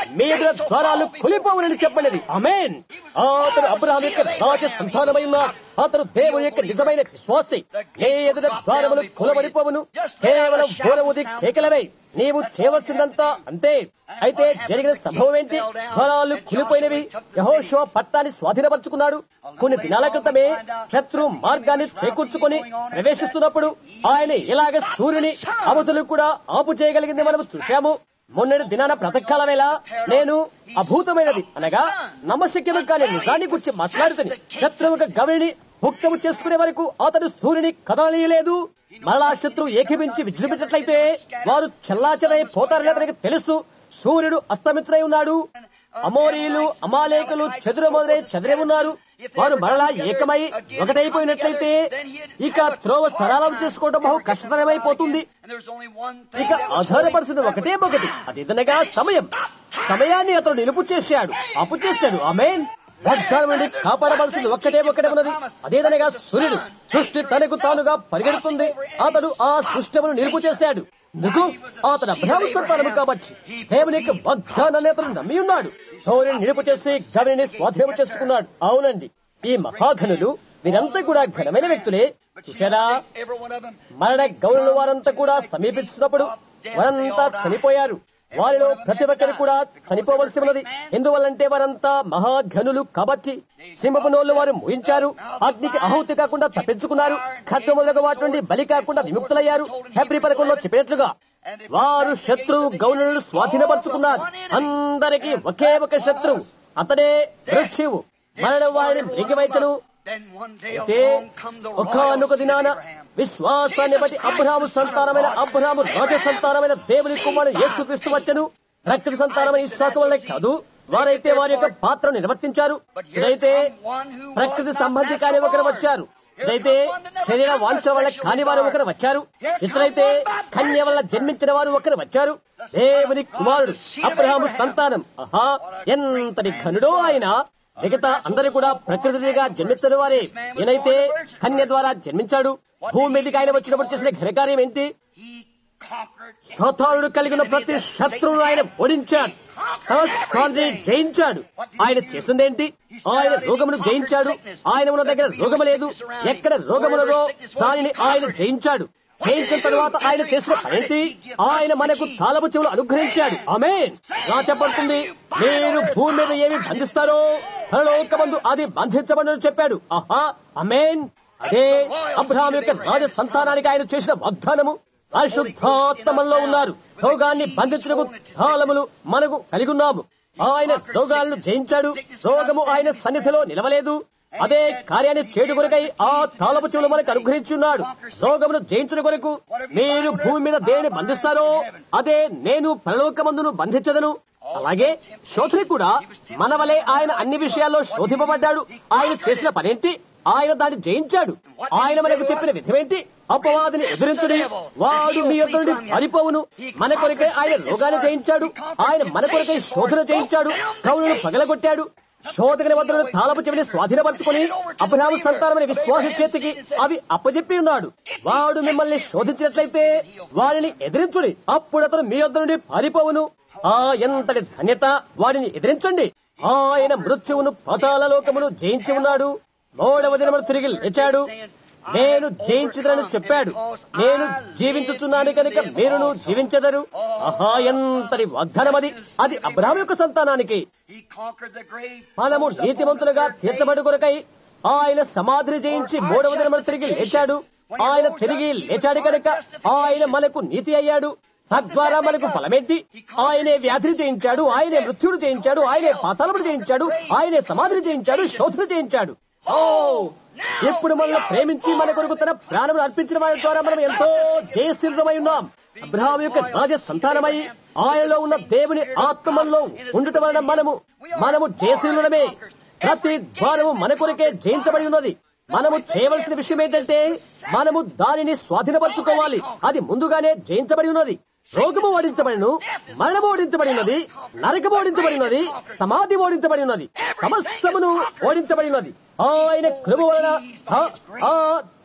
మీ ఎదుర ద్వారాలు కొలిపోవునని చెప్పలేదు అమేన్ అతడు అబ్రహాం యొక్క రాజ సంతానమై ఉన్నాడు అతడు దేవుని యొక్క నిజమైన విశ్వాసి నీ ఎదుట ద్వారములు కొలబడిపోవును కేవలం బోరముది కేకలవై నీవు చేయవలసిందంతా అంతే అయితే జరిగిన సంభవం ఏంటి ద్వారాలు కులిపోయినవి యహోషువ పట్టాన్ని స్వాధీనపరుచుకున్నాడు కొన్ని దినాల క్రితమే శత్రు మార్గాన్ని చేకూర్చుకొని ప్రవేశిస్తున్నప్పుడు ఆయన ఇలాగ సూర్యుని అవతులు కూడా ఆపు చేయగలిగింది మనం చూశాము మొన్నటి దినాన బ్రతకాల వేళ నేను అభూతమైనది అనగా నమ్మశక్యము కాని నిజాన్ని గురించి మాట్లాడుతుంది శత్రువుగా గవిని భుక్తము చేసుకునే వరకు అతడు సూర్యుని కదలనీయలేదు మరలా శత్రువు ఏకీపించి విజృంభించినట్లయితే వారు చెల్లాచెదై పోతారని అతనికి తెలుసు సూర్యుడు అస్తమించనై ఉన్నాడు అమోరీలు అమాలేకులు చెదురు మొదలై చెదిరే ఉన్నారు వారు మరలా ఏకమై ఒకటైపోయినట్లయితే ఇక త్రోవ సరళం చేసుకోవడం బహు కష్టతరమైపోతుంది And there's only one thing ఇక that was ఆధారపరిచింది ఒకటే ఒకటి అదేదనగా సమయం సమయాన్ని అతను నిలుపు చేశాడు అప్పు చేశాడు ఆమెన్ వాగ్దానం నుండి కాపాడవలసింది ఒక్కటే ఒక్కటే ఉన్నది అదేదనగా సూర్యుడు సృష్టి తనకు తానుగా పరిగెడుతుంది అతడు ఆ సృష్టిమును నిలుపు చేశాడు ఎందుకు అతడు అబ్రహాము సంతానము కాబట్టి దేవుని యొక్క వాగ్దానాన్ని అతను నమ్మి ఉన్నాడు సూర్యుని నిలుపు చేసి గవిని స్వాధీనం చేసుకున్నాడు అవునండి ఈ మహాఘనులు వీరంతా కూడా ఘనమైన వ్యక్తులే చూశారా every one of them. మరణ గౌరవ వారంతా కూడా సమీపిస్తున్నప్పుడు వారంతా చనిపోయారు వారిలో ప్రతి ఒక్కరు కూడా చనిపోవలసి ఉన్నది ఎందువల్లంటే వారంతా మహాఘనులు కాబట్టి సింహపు నోళ్లు వారు ముయించారు అగ్నికి ఆహుతి కాకుండా తప్పించుకున్నారు ఖడ్గ మొదలగు వాటి నుండి బలి కాకుండా విముక్తులయ్యారు హెబ్రి పథకంలో చెప్పినట్లుగా వారు శత్రువు గౌనులను స్వాధీనపరుచుకున్నారు అందరికీ ఒకే ఒక శత్రువు అతడే మృత్యువు మరణ వారిని మృగివైచను Then one day అయితే along come the ఒకనొక royal దినాన Abraham. విశ్వాసాన్ని బట్టి అబ్రహాము సంతానమైన అబ్రహాము రాజ సంతానమైన దేవుని కుమారుడు యేసుక్రీస్తు వచ్చను రక్త సంతానమైన ఇస్సాకు వల్లే కాదు వారైతే వారి యొక్క పాత్ర నిర్వర్తించారు ఇదైతే ప్రకృతి సంబంధి కాని ఒకరు వచ్చారు ఇదైతే శరీర వాంఛ వల్ల కాని వారు ఒకరు వచ్చారు ఇతరైతే కన్య వల్ల జన్మించిన వారు ఒకరు వచ్చారు దేవుని కుమారుడు అబ్రహాము సంతానం ఆహా ఎంతటి ఘనుడో ఆయన మిగతా అందరూ కూడా ప్రకృతిగా జన్మిస్తున్న వారే ఈయనైతే కన్య ద్వారా జన్మించాడు భూమి మీదకి ఆయన వచ్చినప్పుడు చేసిన ఘనకార్యం ఏంటి He conquered సాతానుడు కలిగిన ప్రతి శత్రువును ఆయన ఓడించాడు సమస్తాన్ని జయించాడు ఆయన చేసిందేంటి ఆయన రోగమును జయించాడు ఆయన ఉన్న దగ్గర రోగము లేదు ఎక్కడ రోగమున్నదో దానిని ఆయన జయించాడు జయించిన తరువాత ఆయన చేసిన పనేంటి ఆయన మనకు తాళపు చెవులు అనుగ్రహించాడు ఆమేన్ ఇలా చెప్పబడుతుంది మీరు భూమి మీద ఏమి బంధిస్తారో పరలోకమందు అది బంధించబడని చెప్పాడు ఆహా అమేన్ అదే అబ్రహాం యొక్క రాజ సంతానానికి ఆయన చేసిన వాగ్దానము పరిశుద్ధాత్మలో ఉన్నారు రోగాన్ని బంధించడానికి తాళములు మనకు కలిగి ఉన్నాము ఆయన రోగాలను జయించాడు రోగము ఆయన సన్నిధిలో నిలవలేదు అదే కార్యాన్ని చేడు కొరకై ఆ తాళపు చెవులు మనకు అనుగ్రహించున్నాడు రోగమును జయించిన కొరకు మీరు భూమి మీద దేని బంధిస్తారో అదే నేను పరలోకమందును బంధించదను అలాగే శోధని కూడా మన వలె ఆయన అన్ని విషయాల్లో శోధింపబడ్డాడు ఆయన చేసిన పనేంటి ఆయన దాన్ని జయించాడు ఆయన మనకు చెప్పిన విధమేంటి అపవాదిని ఎదిరించుడి వాడు మీ యొద్ద నుండి పారిపోవును మన కొరకై ఆయన రోగాన్ని జయించాడు ఆయన మన కొరకై శోధన జయించాడు కవులను పగలగొట్టాడు శోధకుని వద్ద నుండి తాళపు చెవిని స్వాధీనపరచుకుని అబ్రహాము సంతానమైన విశ్వాస చేతికి అవి అప్పజెప్పి ఉన్నాడు వాడు మిమ్మల్ని శోధించినట్లయితే వారిని ఎదిరించుడి అప్పుడు అతను మీ యొద్ద నుండి పారిపోవును ఆ ఎంతటి ధన్యత వాడిని ఎదిరించండి ఆయన మృత్యువును పతాల లోకమును జయించి ఉన్నాడు మూడవ దినమును తిరిగి లేచాడు నేను జయించుదనని చెప్పాడు నేను జీవించుచున్నాను కనుక మీరును జీవించెదరు ఆహా ఎంతటి వాగ్దానమది అది అబ్రహాం యొక్క సంతానానికి He conquered the grave. మనము నీతిమంతులుగా తీర్చబడి కొరకై ఆయన సమాధిని జయించి మూడవ దినమును తిరిగి లేచాడు ఆయన తిరిగి లేచాడు కనుక ఆయన మనకు నీతి అయ్యాడు తద్వారా మనకు ఫలమేంటి ఆయనే వ్యాధిని జయించాడు ఆయనే మృత్యుడు జయించాడు ఆయనే పాతాళముడు జయించాడు ఆయనే సమాధిని జయించాడు శోధన జయించాడు ఓ ఇప్పుడు మనల్ని ప్రేమించి మన కొరకు తన ప్రాణములు అర్పించిన వారి ద్వారా మనం ఎంతో జయశీలమై ఉన్నాం అబ్రహాం యొక్క రాజ సంతానమై ఆయనలో ఉన్న దేవుని ఆత్మలో ఉండటం వలన మనము మనము జయశీలుడమే ప్రతి ద్వారము మన కొరకే జయించబడి ఉన్నది మనము చేయవలసిన విషయం ఏంటంటే మనము దానిని స్వాధీనపరచుకోవాలి అది ముందుగానే జయించబడి ఉన్నది రోగము ఓడించబడిను మరణము ఓడించబడి ఉన్నది నరకము ఓడించబడి ఉన్నది సమాధి ఓడించబడి ఉన్నది సమస్తమును ఓడించబడి ఉన్నది ఆయన కృప వలన ఆ- ఆ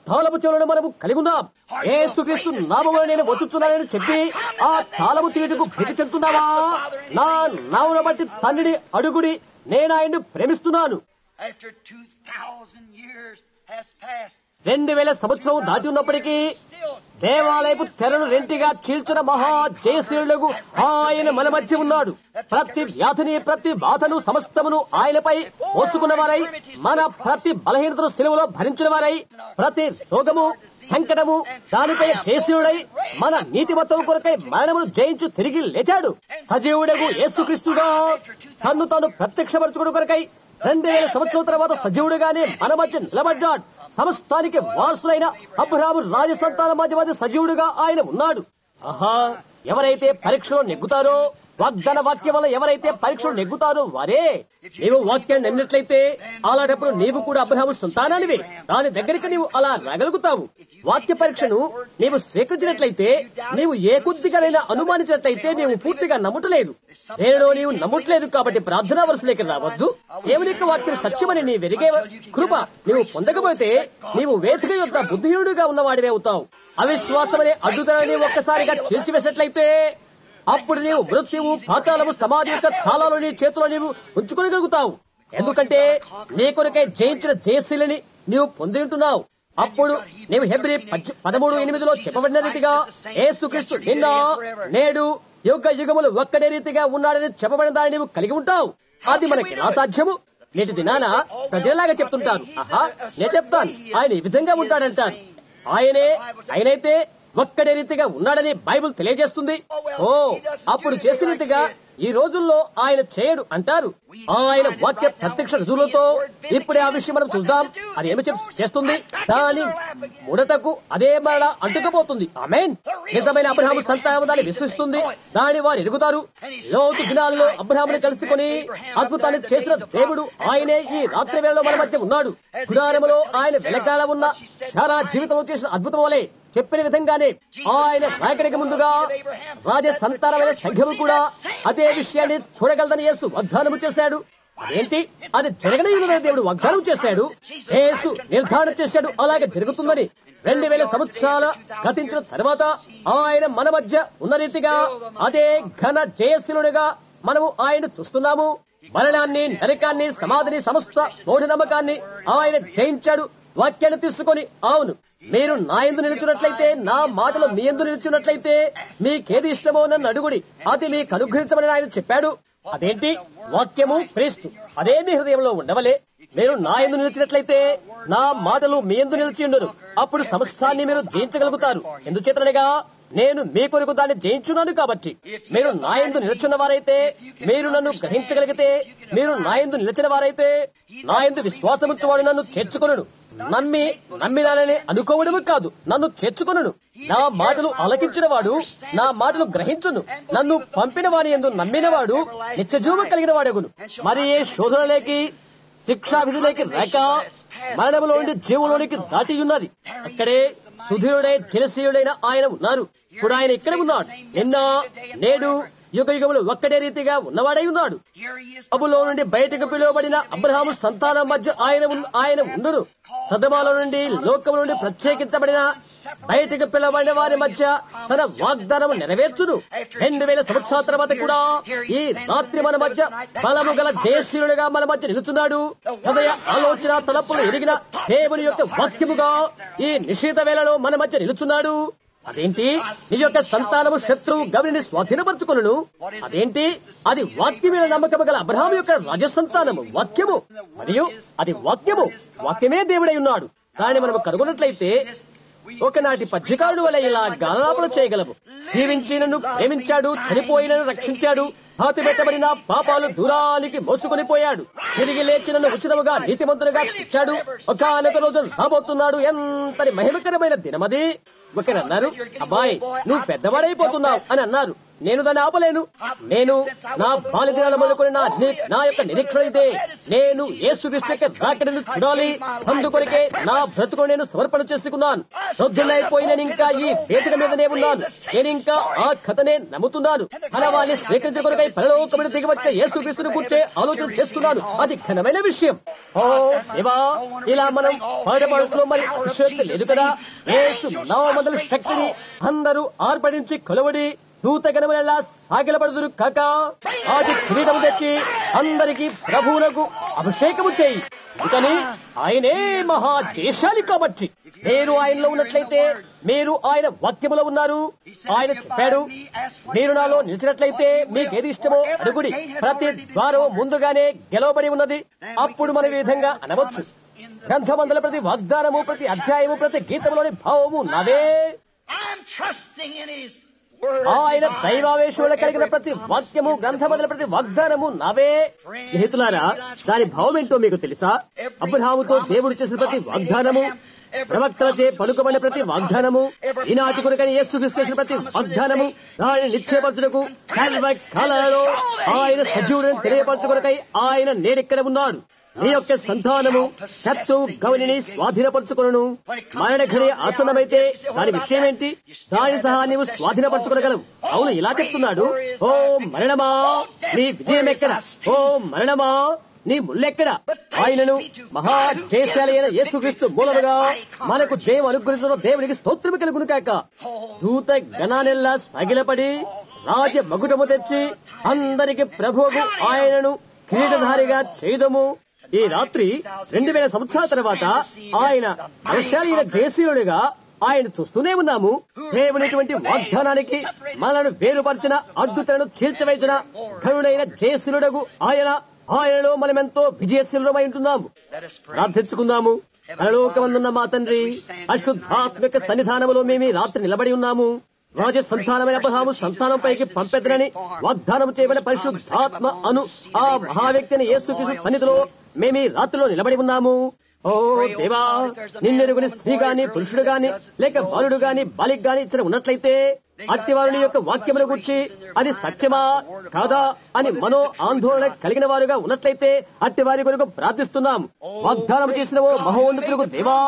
తాళము చెవులను మనము కలిగి ఉన్నాం ఏసుక్రీస్తు నామమున నేను వచ్చుచున్నానని చెప్పి ఆ తాళము తీయటకు భీతి చెందుతున్నావా నా నామును బట్టి తండ్రిని అడుగుడి నేను ఆయన్ను ప్రేమిస్తున్నాను After 2,000 years has passed, రెండు వేల సంవత్సరం దాటి ఉన్నప్పటికీ still దేవాలయపు తెరను రెంటిగా చీల్చిన మహా జయశీలులకు ఆయన మన మధ్య ఉన్నాడు ప్రతి వ్యాధిని ప్రతి బాధను సమస్తమును ఆయనపై మోసుకున్న వారై మన ప్రతి బలహీనతను సెలవులో భరించిన వారై ప్రతి రోగము సంకటము దానిపై జయశీలుడై మన నీతిమత్వం కొరకై మరణమును జయించు తిరిగి లేచాడు సజీవుడకు యేసుక్రీస్తుగా తన్ను తాను ప్రత్యక్షపరచుకుని కొరకై రెండు వేల సంవత్సరాల తర్వాత సజీవుడుగానే మన మధ్య నిలబడ్డాడు సమస్తానికి వారసులైన అబ్రహాము రాజ సంతాన మధ్య మధ్య సజీవుడుగా ఆయన ఉన్నాడు ఆహా ఎవరైతే పరీక్షలో నెగ్గుతారో వాగ్దాన వాక్యం వల్ల ఎవరైతే పరీక్షలు నెగ్గుతారో వారే నీవు వాక్యాన్ని నమ్మినట్లయితే అలాంటప్పుడు నీవు కూడా అబ్రహాము సంతానానివే దాని దగ్గరికి నీవు అలా రాగలుగుతావు వాక్య పరీక్షను నీవు స్వీకరించినట్లయితే నీవు ఏ కొద్దిగానైనా అనుమానించినట్లయితే నీవు పూర్తిగా నమ్ముటలేదు దేనిలో నీవు నమ్ముట్లేదు కాబట్టి ప్రార్థనా వరుసలోకి రావద్దు దేవుని యొక్క వాక్యం సత్యమని నీ వెరిగే కృప నీవు పొందకపోతే నీవు వేదిక యొక్క బుద్ధిహీనుడుగా ఉన్నవాడివే అవుతావు అవిశ్వాసమనే అడ్డుదలని ఒక్కసారిగా చీల్చివేసినట్లయితే అప్పుడు నీవు మృత్యువు పాతాళము సమాధి యొక్క తాళాలు నీ చేతిలో నీవు ఉంచుకోగలుగుతావు ఎందుకంటే నీ కొరకై జయించిన జయశీలని నీవు పొంది ఉంటున్నావు అప్పుడు నీవు హెబ్రి పద్- పదమూడు ఎనిమిదిలో చెప్పబడిన రీతిగా ఏసుక్రీస్తు నిన్న నేడు యుగ యుగములు ఒక్కడే రీతిగా ఉన్నాడని చెప్పబడిన దాన్ని నీవు కలిగి ఉంటావు అది మనకి నా సాధ్యము నేటి దినాన ప్రజలాగా చెప్తుంటారు ఆహా నేను చెప్తాను ఆయన ఈ విధంగా ఉంటాడంటారు ఆయనే ఆయనైతే ఒక్కడే రీతిగా ఉన్నాడని బైబిల్ తెలియజేస్తుంది ఓ అప్పుడు చేసిన రీతిగా ఈ రోజుల్లో ఆయన చేయడు అంటారు ఆయన వాక్య ప్రత్యక్ష రుజువులతో ఇప్పుడే ఆ విషయం మనం చూద్దాం అది ఏమి చెప్- చేస్తుంది దాని ముడతకు అదే మరణ అంటుకుపోతుంది ఆమెన్ నిజమైన అబ్రహాము సంతానం దాన్ని విశ్వసిస్తుంది దాని వారు ఎరుగుతారు లోతు దినాలలో అబ్రహాముని కలుసుకొని అద్భుతాన్ని చేసిన దేవుడు ఆయనే ఈ రాత్రి వేళలో మన మధ్య ఉన్నాడు గుడారములో ఆయన వెనకాల ఉన్న చాలా జీవితంలో చేసిన అద్భుతం వలె చెప్పిన విధంగానే ఆయన రాకడికి ముందుగా రాజ సంతానమైన సంఘము కూడా అదే విషయాన్ని చూడగలదని యేసు వాగ్దానము చేశాడు అదేంటి అది జరగనయ్యున్నదని దేవుడు వాగ్దానం చేశాడు యేసు నిర్ధారణ చేశాడు అలాగే జరుగుతుందని రెండు వేల సంవత్సరాల గతించిన తర్వాత ఆయన మన మధ్య ఉన్న రీతిగా అదే ఘన జయశీలుడిగా మనము ఆయన చూస్తున్నాము మరణాన్ని నరకాన్ని సమాధిని సమస్త మూఢనమ్మకాన్ని ఆయన జయించాడు వాక్యాన్ని తీసుకొని అవును మీరు నా ఎందు నిలిచినట్లయితే నా మాటలు మీ ఎందు నిలిచినట్లయితే మీకేది ఇష్టమో నన్ను అడుగుడి అది మీకు అనుగ్రహించమని ఆయన చెప్పాడు అదేంటి వాక్యము క్రీస్తు అదే మీ హృదయంలో ఉండవలే మీరు నా ఎందు నిలిచినట్లయితే నా మాటలు మీ ఎందు నిలిచి ఉండరు అప్పుడు సమస్తాన్ని మీరు జయించగలుగుతారు ఎందుచేతనగా నేను మీ కొరకు దాన్ని జయించున్నాను కాబట్టి మీరు నా ఎందు నిలిచిన వారైతే మీరు నన్ను గ్రహించగలిగితే మీరు నా ఎందు నిలిచిన వారైతే నా ఎందు విశ్వాసముచ్చువాడు నన్ను చేర్చుకొనును నమ్మి నమ్మినానని అనుకోవడము కాదు నన్ను చేర్చుకొనును నా మాటలు ఆలకించిన వాడు నా మాటలు గ్రహించును నన్ను పంపిన వాని ఎందు నమ్మినవాడు నిత్యజీవం కలిగిన వాడగును మరి ఏ శోధనలేకి శిక్షా విధులేకి రాక మరణములో నుండి జీవంలోనికి దాటి ఉన్నది అక్కడే సుధీరుడై జలశీయుడైన ఆయన ఉన్నారు ఇప్పుడు ఆయన ఇక్కడ ఉన్నాడు నిన్న నేడు యుగ యుగములు ఒక్కడే రీతిగా ఉన్నవాడై ఉన్నాడు here he is. అబులో నుండి బయటకు పిలువబడిన అబ్రహాము సంతానం మధ్య ఆయన ఉన్- ఆయన ఉండును సదమాల నుండి లోకము నుండి ప్రత్యేకించబడిన బయటకు పిలువబడిన వారి మధ్య తన వాగ్దానం నెరవేర్చును రెండు వేల సంవత్సరాల తర్వాత కూడా ఈ రాత్రి మన మధ్య బలము గల జయశీలుడిగా మన మధ్య నిలుచున్నాడు హృదయ ఆలోచన తలపులు ఎరిగిన దేవుని యొక్క వాక్యముగా ఈ నిషేధ వేళలో మన మధ్య నిలుచున్నాడు అదేంటి నీ యొక్క సంతానము శత్రువు గవిని స్వాధీనపరచుకొనును అదేంటి అది వాక్యమైన నమ్మకము గల అబ్రహాం యొక్క రాజ సంతానము వాక్యము మరియు అది వాక్యము వాక్యమే దేవుడై ఉన్నాడు దాన్ని మనము కనుగొన్నట్లయితే ఒకనాటి పద్యకారుడు వల్ల ఇలా గాలనాపలు చేయగలము జీవించి నన్ను ప్రేమించాడు చనిపోయినను రక్షించాడు పాతి పెట్టబడిన పాపాలు దూరానికి మోసుకొని పోయాడు తిరిగి లేచి నన్ను ఉచితముగా నీతిమంతునిగా తెచ్చాడు ఒకనొక రోజు రాబోతున్నాడు ఎంతని మహిమకరమైన దినమది ఒకరు అన్నారు అబ్బాయి నువ్వు పెద్దవాడైపోతున్నావు అని అన్నారు నేను దాన్ని ఆపలేను నేను నా బాల్యదినాల మొదలుకొని నా ని- నా యొక్క నిరీక్షణ ఇదే నేను యేసుక్రీస్తు యొక్క రాకడను చూడాలి అందుకొరకే నా బ్రతుకు నేను సమర్పణ చేసుకున్నాను రొద్దునైపోయి నేను ఇంకా ఈ వేదిక మీదనే ఉన్నాను నేను ఇంకా ఆ కథనే నమ్ముతున్నాను ఫలవాన్ని స్వీకరించిన కొరకై పరలోకమైన దిగి వచ్చే యేసుక్రీస్తుని కూర్చే ఆలోచన చేస్తున్నాను అది ఘనమైన విషయం ఓ దేవా ఇలా మనం పాడపాడుతులో మరి అతిశయోక్తి లేదు కదా యేసు నామముల శక్తిని అందరూ ఆర్పడించి కొలవడి దూతగణములెల్లా సాగిలపడుదురు కాక ఆది కిరీటము తెచ్చి అందరికి ప్రభువులకు అభిషేకము చేయి అందుకని ఆయనే మహా జయశాలి కాబట్టి మీరు ఆయనలో ఉన్నట్లయితే మీరు ఆయన వాక్యములో ఉన్నారు ఆయన చెప్పాడు మీరు నాలో నిలిచినట్లయితే మీకు ఏది ఇష్టమో అడుగుడి ప్రతి ద్వారం ముందుగానే గెలవబడి ఉన్నది అప్పుడు మనం ఈ విధంగా అనవచ్చు గ్రంథమందుల ప్రతి వాగ్దానము ప్రతి అధ్యాయము ప్రతి గీతములోని భావము నవే I'm trusting in His Word. ఆయన దైవావేశముల కలిగిన ప్రతి వాక్యము గ్రంథమందుల ప్రతి వాగ్దానము నవే స్నేహితులారా దాని భావం ఏంటో మీకు తెలుసా అబ్రహాముతో దేవుడు చేసిన ప్రతి వాగ్దానము ప్రవక్తలచే పలుకబడిన ప్రతి వాగ్దానము ఈనాటి కొరకని యేసు చేసిన ప్రతి వాగ్దానము దానిని నిశ్చయపరచుటకు కల్వ కాలంలో ఆయన సజీవుడిని తెలియపరచు కొరకై ఆయన నేడెక్కడ ఉన్నాడు నీ యొక్క సంతానము శత్రువు గవనిని స్వాధీనపరచుకొను మరణ ఘడి ఆసన్నమైతే దాని విషయం ఏంటి దాని సహా నీవు స్వాధీనపరచుకోగలవు అవును ఇలా చెప్తున్నాడు ఓ మరణమా నీ విజయం ఎక్కడ ఓ మరణమా నీ ముల్లెక్కడ ఆయనను మహా జయశాలి అయిన యేసుక్రీస్తు మూలముగా మనకు జయం అనుగ్రహించిన దేవునికి స్తోత్రము కలుగును కాక దూత గణానెల్లా సగిలపడి రాజ మగుటము తెచ్చి అందరికి ప్రభువుకు ఆయనను కిరీటధారిగా చేయదము ఈ రాత్రి రెండు వేల సంవత్సరాల తర్వాత ఆయన బలశాలైన జయశీలుడిగా ఆయన చూస్తూనే ఉన్నాము దేవునటువంటి వాగ్దానానికి మనలను వేరుపరిచిన అద్భుతలను చీల్చవేసిన ఘనుడైన జయశీలుడగు ఆయన ఆయనలో మనమెంతో విజయశీలుడమై ఉంటున్నాము ప్రార్థించుకుందాము పరలోకమందున్న మా తండ్రి అశుద్ధాత్మక సన్నిధానములో మేము ఈ రాత్రి నిలబడి ఉన్నాము రాజ సంతానమైన అబ్రహాము సంతానం పైకి పంపెద్దరని వాగ్దానం చేయబడిన పరిశుద్ధాత్మ అను ఆ మహావ్యక్తిని యేసుక్రీస్తు సన్నిధిలో మేము ఈ రాత్రిలో నిలబడి ఉన్నాము ఓ దేవా నిన్నెరుగుని స్త్రీ గాని పురుషుడు గాని లేక బాలుడు గాని బాలిక గాని ఇచ్చిన ఉన్నట్లయితే అట్టివారుని యొక్క వాక్యముల గురించి అది సత్యమా కాదా అని మనో ఆందోళన కలిగిన వారుగా ఉన్నట్లయితే అట్టి వారి కొరకు ప్రార్థిస్తున్నాం వాగ్దానం చేసిన ఓ మహోన్నతులకు దేవా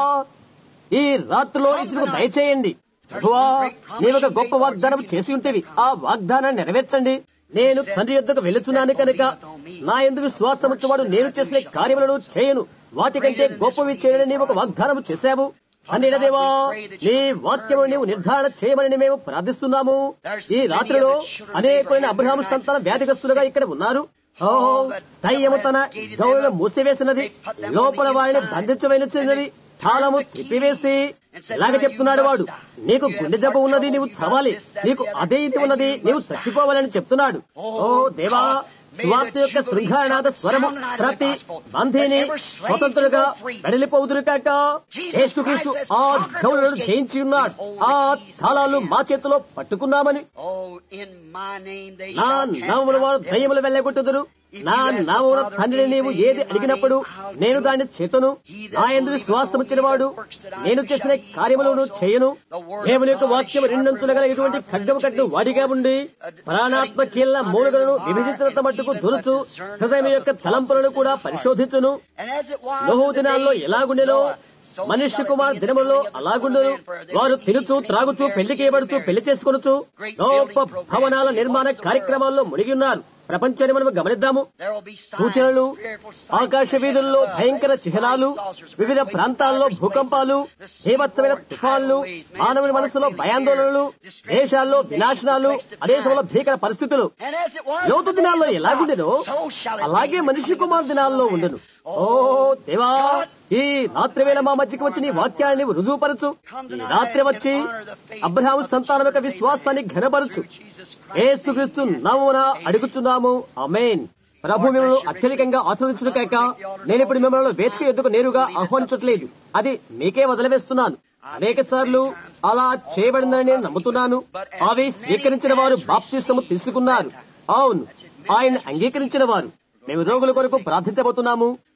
ఈ రాత్రిలో ఇచ్చిన దయచేయండి ప్రభువా నీవు ఒక గొప్ప వాగ్దానం చేసి ఉంటేవి ఆ వాగ్దానాన్ని నెరవేర్చండి నేను తండ్రి యొద్దకు వెళుచున్నాను కనుక నా ఎందుకు శ్వాసముచ్చువాడు నేను చేసిన కార్యములను చేయను వాటికంటే గొప్పవి చేయని నీవు ఒక వాగ్దానం చేశావు అన్నిన దేవా నీ వాక్యము నీవు నిర్ధారణ చేయమని మేము ప్రార్థిస్తున్నాము ఈ రాత్రిలో అనేకులైన అబ్రహాం సంతాన వ్యాధిగ్రస్తులుగా ఇక్కడ ఉన్నారు ఓ దయ్యము తన గౌరవ మూసివేసినది లోపల వారిని బంధించవలసినది తాళము త్రిప్పివేసి ఎలాగ చెప్తున్నాడు వాడు నీకు గుండె జబ్బు ఉన్నది నీవు చవాలి నీకు అదే ఇది ఉన్నది నీవు చచ్చిపోవాలని చెప్తున్నాడు ఓ దేవా సువార్త యొక్క శృంగారనాథ స్వరము ప్రతి బంధిని స్వతంత్రులుగా వెడలిపోదురు కాక యేసుక్రీస్తు ఆ గౌరవులను జయించి ఉన్నాడు ఆ తాళాలు మా చేతిలో పట్టుకున్నామని Oh, in my name they నా shall cast నామముల out వారు devils. దయ్యములు వెళ్ళగొట్టుదురు నా నామమున తండ్రిని నీవు ఏది అడిగినప్పుడు నేను దాన్ని చేతును నా ఎందుకు శ్వాసం ఇచ్చినవాడు నేను చేసిన కార్యములను చేయను దేవుని యొక్క వాక్యం రెండంచులగలిగినటువంటి ఖడ్గము కట్టు వాడిగా ఉండి ప్రాణాత్మ కీళ్ళ మూలుగలను విభజించినంత మట్టుకు దురుచు హృదయం యొక్క తలంపులను కూడా పరిశోధించును And as it was నోహు in the దినాల్లో days of ఎలాగుండెనో Noah, so మనుష్య shall it Kumar be in the దినములో days of the Son of అలాగుండును Man, for they వారు will తినుచు eat, త్రాగుచు drink, పెళ్లికి marry, ఇవ్వడుచు marry. పెళ్లి చేసుకొనుచు గొప్ప భవనాల నిర్మాణ కార్యక్రమాల్లో మునిగి ఉన్నారు ప్రపంచాన్ని మనం గమనిద్దాము There will be signs, సూచనలు fearful signs ఆకాశ వీధుల్లో భయంకర చిహ్నాలు వివిధ ప్రాంతాల్లో భూకంపాలు జీవత్సమైన తుఫాన్లు మానవుని మనసులో భయాందోళనలు దేశాల్లో వినాశనాలు అదే సమయంలో భీకర పరిస్థితులు And as it was లోతు in the దినాల్లో days of ఎలాగుండెనో Lot, so shall it be అలాగే in the మనిషి coming కుమార్ of the దినాల్లో Son of ఉండును Man. ఓ దేవా ఈ రాత్రి వేళ మా మధ్యకి వచ్చి నీ వాక్యాన్ని రుజువుపరచు ఈ రాత్రి వచ్చి అబ్రహాము సంతానం యొక్క విశ్వాసాన్ని ఘనపరచు ఏసుక్రీస్తు నామమున అడుగుచున్నాము అమేన్ ప్రభు మిమ్మల్ని అత్యధికంగా ఆస్వాదించును కాక నేను ఇప్పుడు మిమ్మల్ని వేదిక ఎద్దుకు నేరుగా ఆహ్వానించట్లేదు అది మీకే వదిలివేస్తున్నాను అనేక సార్లు అలా చేయబడిందని నేను నమ్ముతున్నాను అవి స్వీకరించిన వారు బాప్తిస్తము తీసుకున్నారు అవును ఆయన అంగీకరించిన వారు మేము రోగుల కొరకు ప్రార్థించబోతున్నాము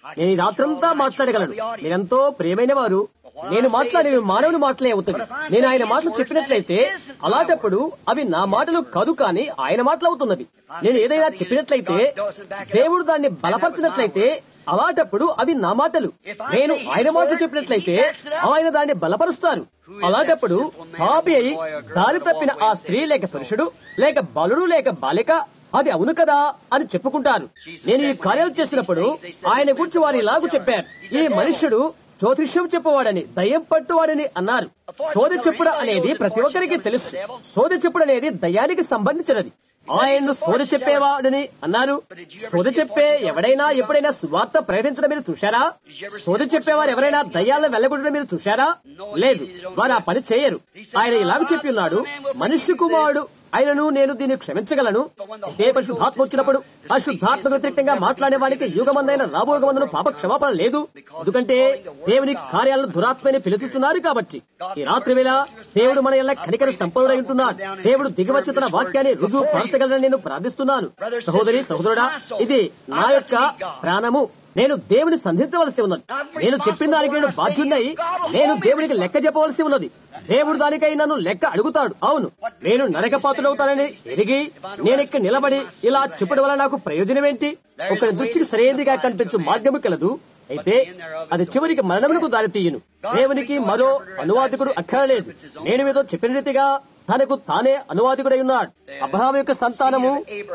నేను ఈ రాత్రంతా మాట్లాడగలను మీరెంతో ప్రియమైన వారు నేను మాట్లాడేవి మానవుని మాటలే అవుతుంది నేను ఆయన మాటలు చెప్పినట్లయితే అలాంటప్పుడు అవి నా మాటలు కాదు కానీ ఆయన మాటలు అవుతున్నవి నేను ఏదైనా చెప్పినట్లయితే దేవుడు దాన్ని బలపరిచినట్లయితే అలాంటప్పుడు అవి నా మాటలు నేను ఆయన మాటలు చెప్పినట్లయితే ఆయన దాన్ని బలపరుస్తారు అలాంటప్పుడు పాపి అయి దారి తప్పిన ఆ స్త్రీ లేక పురుషుడు లేక బాలుడు లేక బాలిక అది అవును కదా అని చెప్పుకుంటారు నేను ఈ కార్యాలు చేసినప్పుడు ఆయన గురించి వారు ఇలాగూ చెప్పారు ఈ మనుష్యుడు జ్యోతిష్యం చెప్పవాడని దయ్యం పట్టువాడని అన్నారు సోది చెప్పుడు అనేది ప్రతి ఒక్కరికి తెలుసు సోది చెప్పుడు అనేది దయ్యానికి సంబంధించినది ఆయన్ను సోది చెప్పేవాడని అన్నారు సోది చెప్పే ఎవడైనా ఎప్పుడైనా సువార్త ప్రకటించడం మీరు చూశారా సోది చెప్పేవారు ఎవరైనా దయ్యాలను వెళ్ళగొట్టడం మీరు చూశారా లేదు వారు ఆ పని చేయరు ఆయన ఇలాగ చెప్పి ఉన్నాడు మనుష్య కుమారుడు ఆయనను నేను దీన్ని క్షమించగలను ఇదే పరిశుద్ధాత్మ వచ్చినప్పుడు అశుద్ధాత్మ వ్యతిరేకంగా మాట్లాడే వానికి యుగమందైన రాబోగమందును పాప క్షమాపణ లేదు ఎందుకంటే దేవుని కార్యాలను దురాత్మని పిలుచుతున్నారు కాబట్టి ఈ రాత్రి వేళ దేవుడు మన ఎలా కనికర సంపన్నుడై ఉంటున్నాడు దేవుడు దిగివచ్చి తన వాక్యాన్ని రుజువు పరచగలని నేను ప్రార్థిస్తున్నాను సహోదరి సహోదరుడా ఇది నా యొక్క ప్రాణము నేను దేవుని సంధించవలసి ఉన్నది నేను చెప్పిన దానికి నేను బాధ్యున్నై నేను దేవునికి లెక్క చెప్పవలసి ఉన్నది దేవుడు దానికై నన్ను లెక్క అడుగుతాడు అవును నేను నరకపాత్రుడవుతానని ఎరిగి నేను ఇక్కడ నిలబడి ఇలా చెప్పడం వల్ల నాకు ప్రయోజనం ఏంటి ఒకరి దృష్టికి సరైనదిగా కనిపించు మార్గము కలదు అయితే అది చివరికి మరణమునకు దారితీయును దేవునికి మరో అనువాదికుడు అక్కరలేదు నేను మీతో చెప్పిన రీతిగా తనకు తానే అనువాదికుడై ఉన్నాడు అబ్రహాం యొక్క సంతానము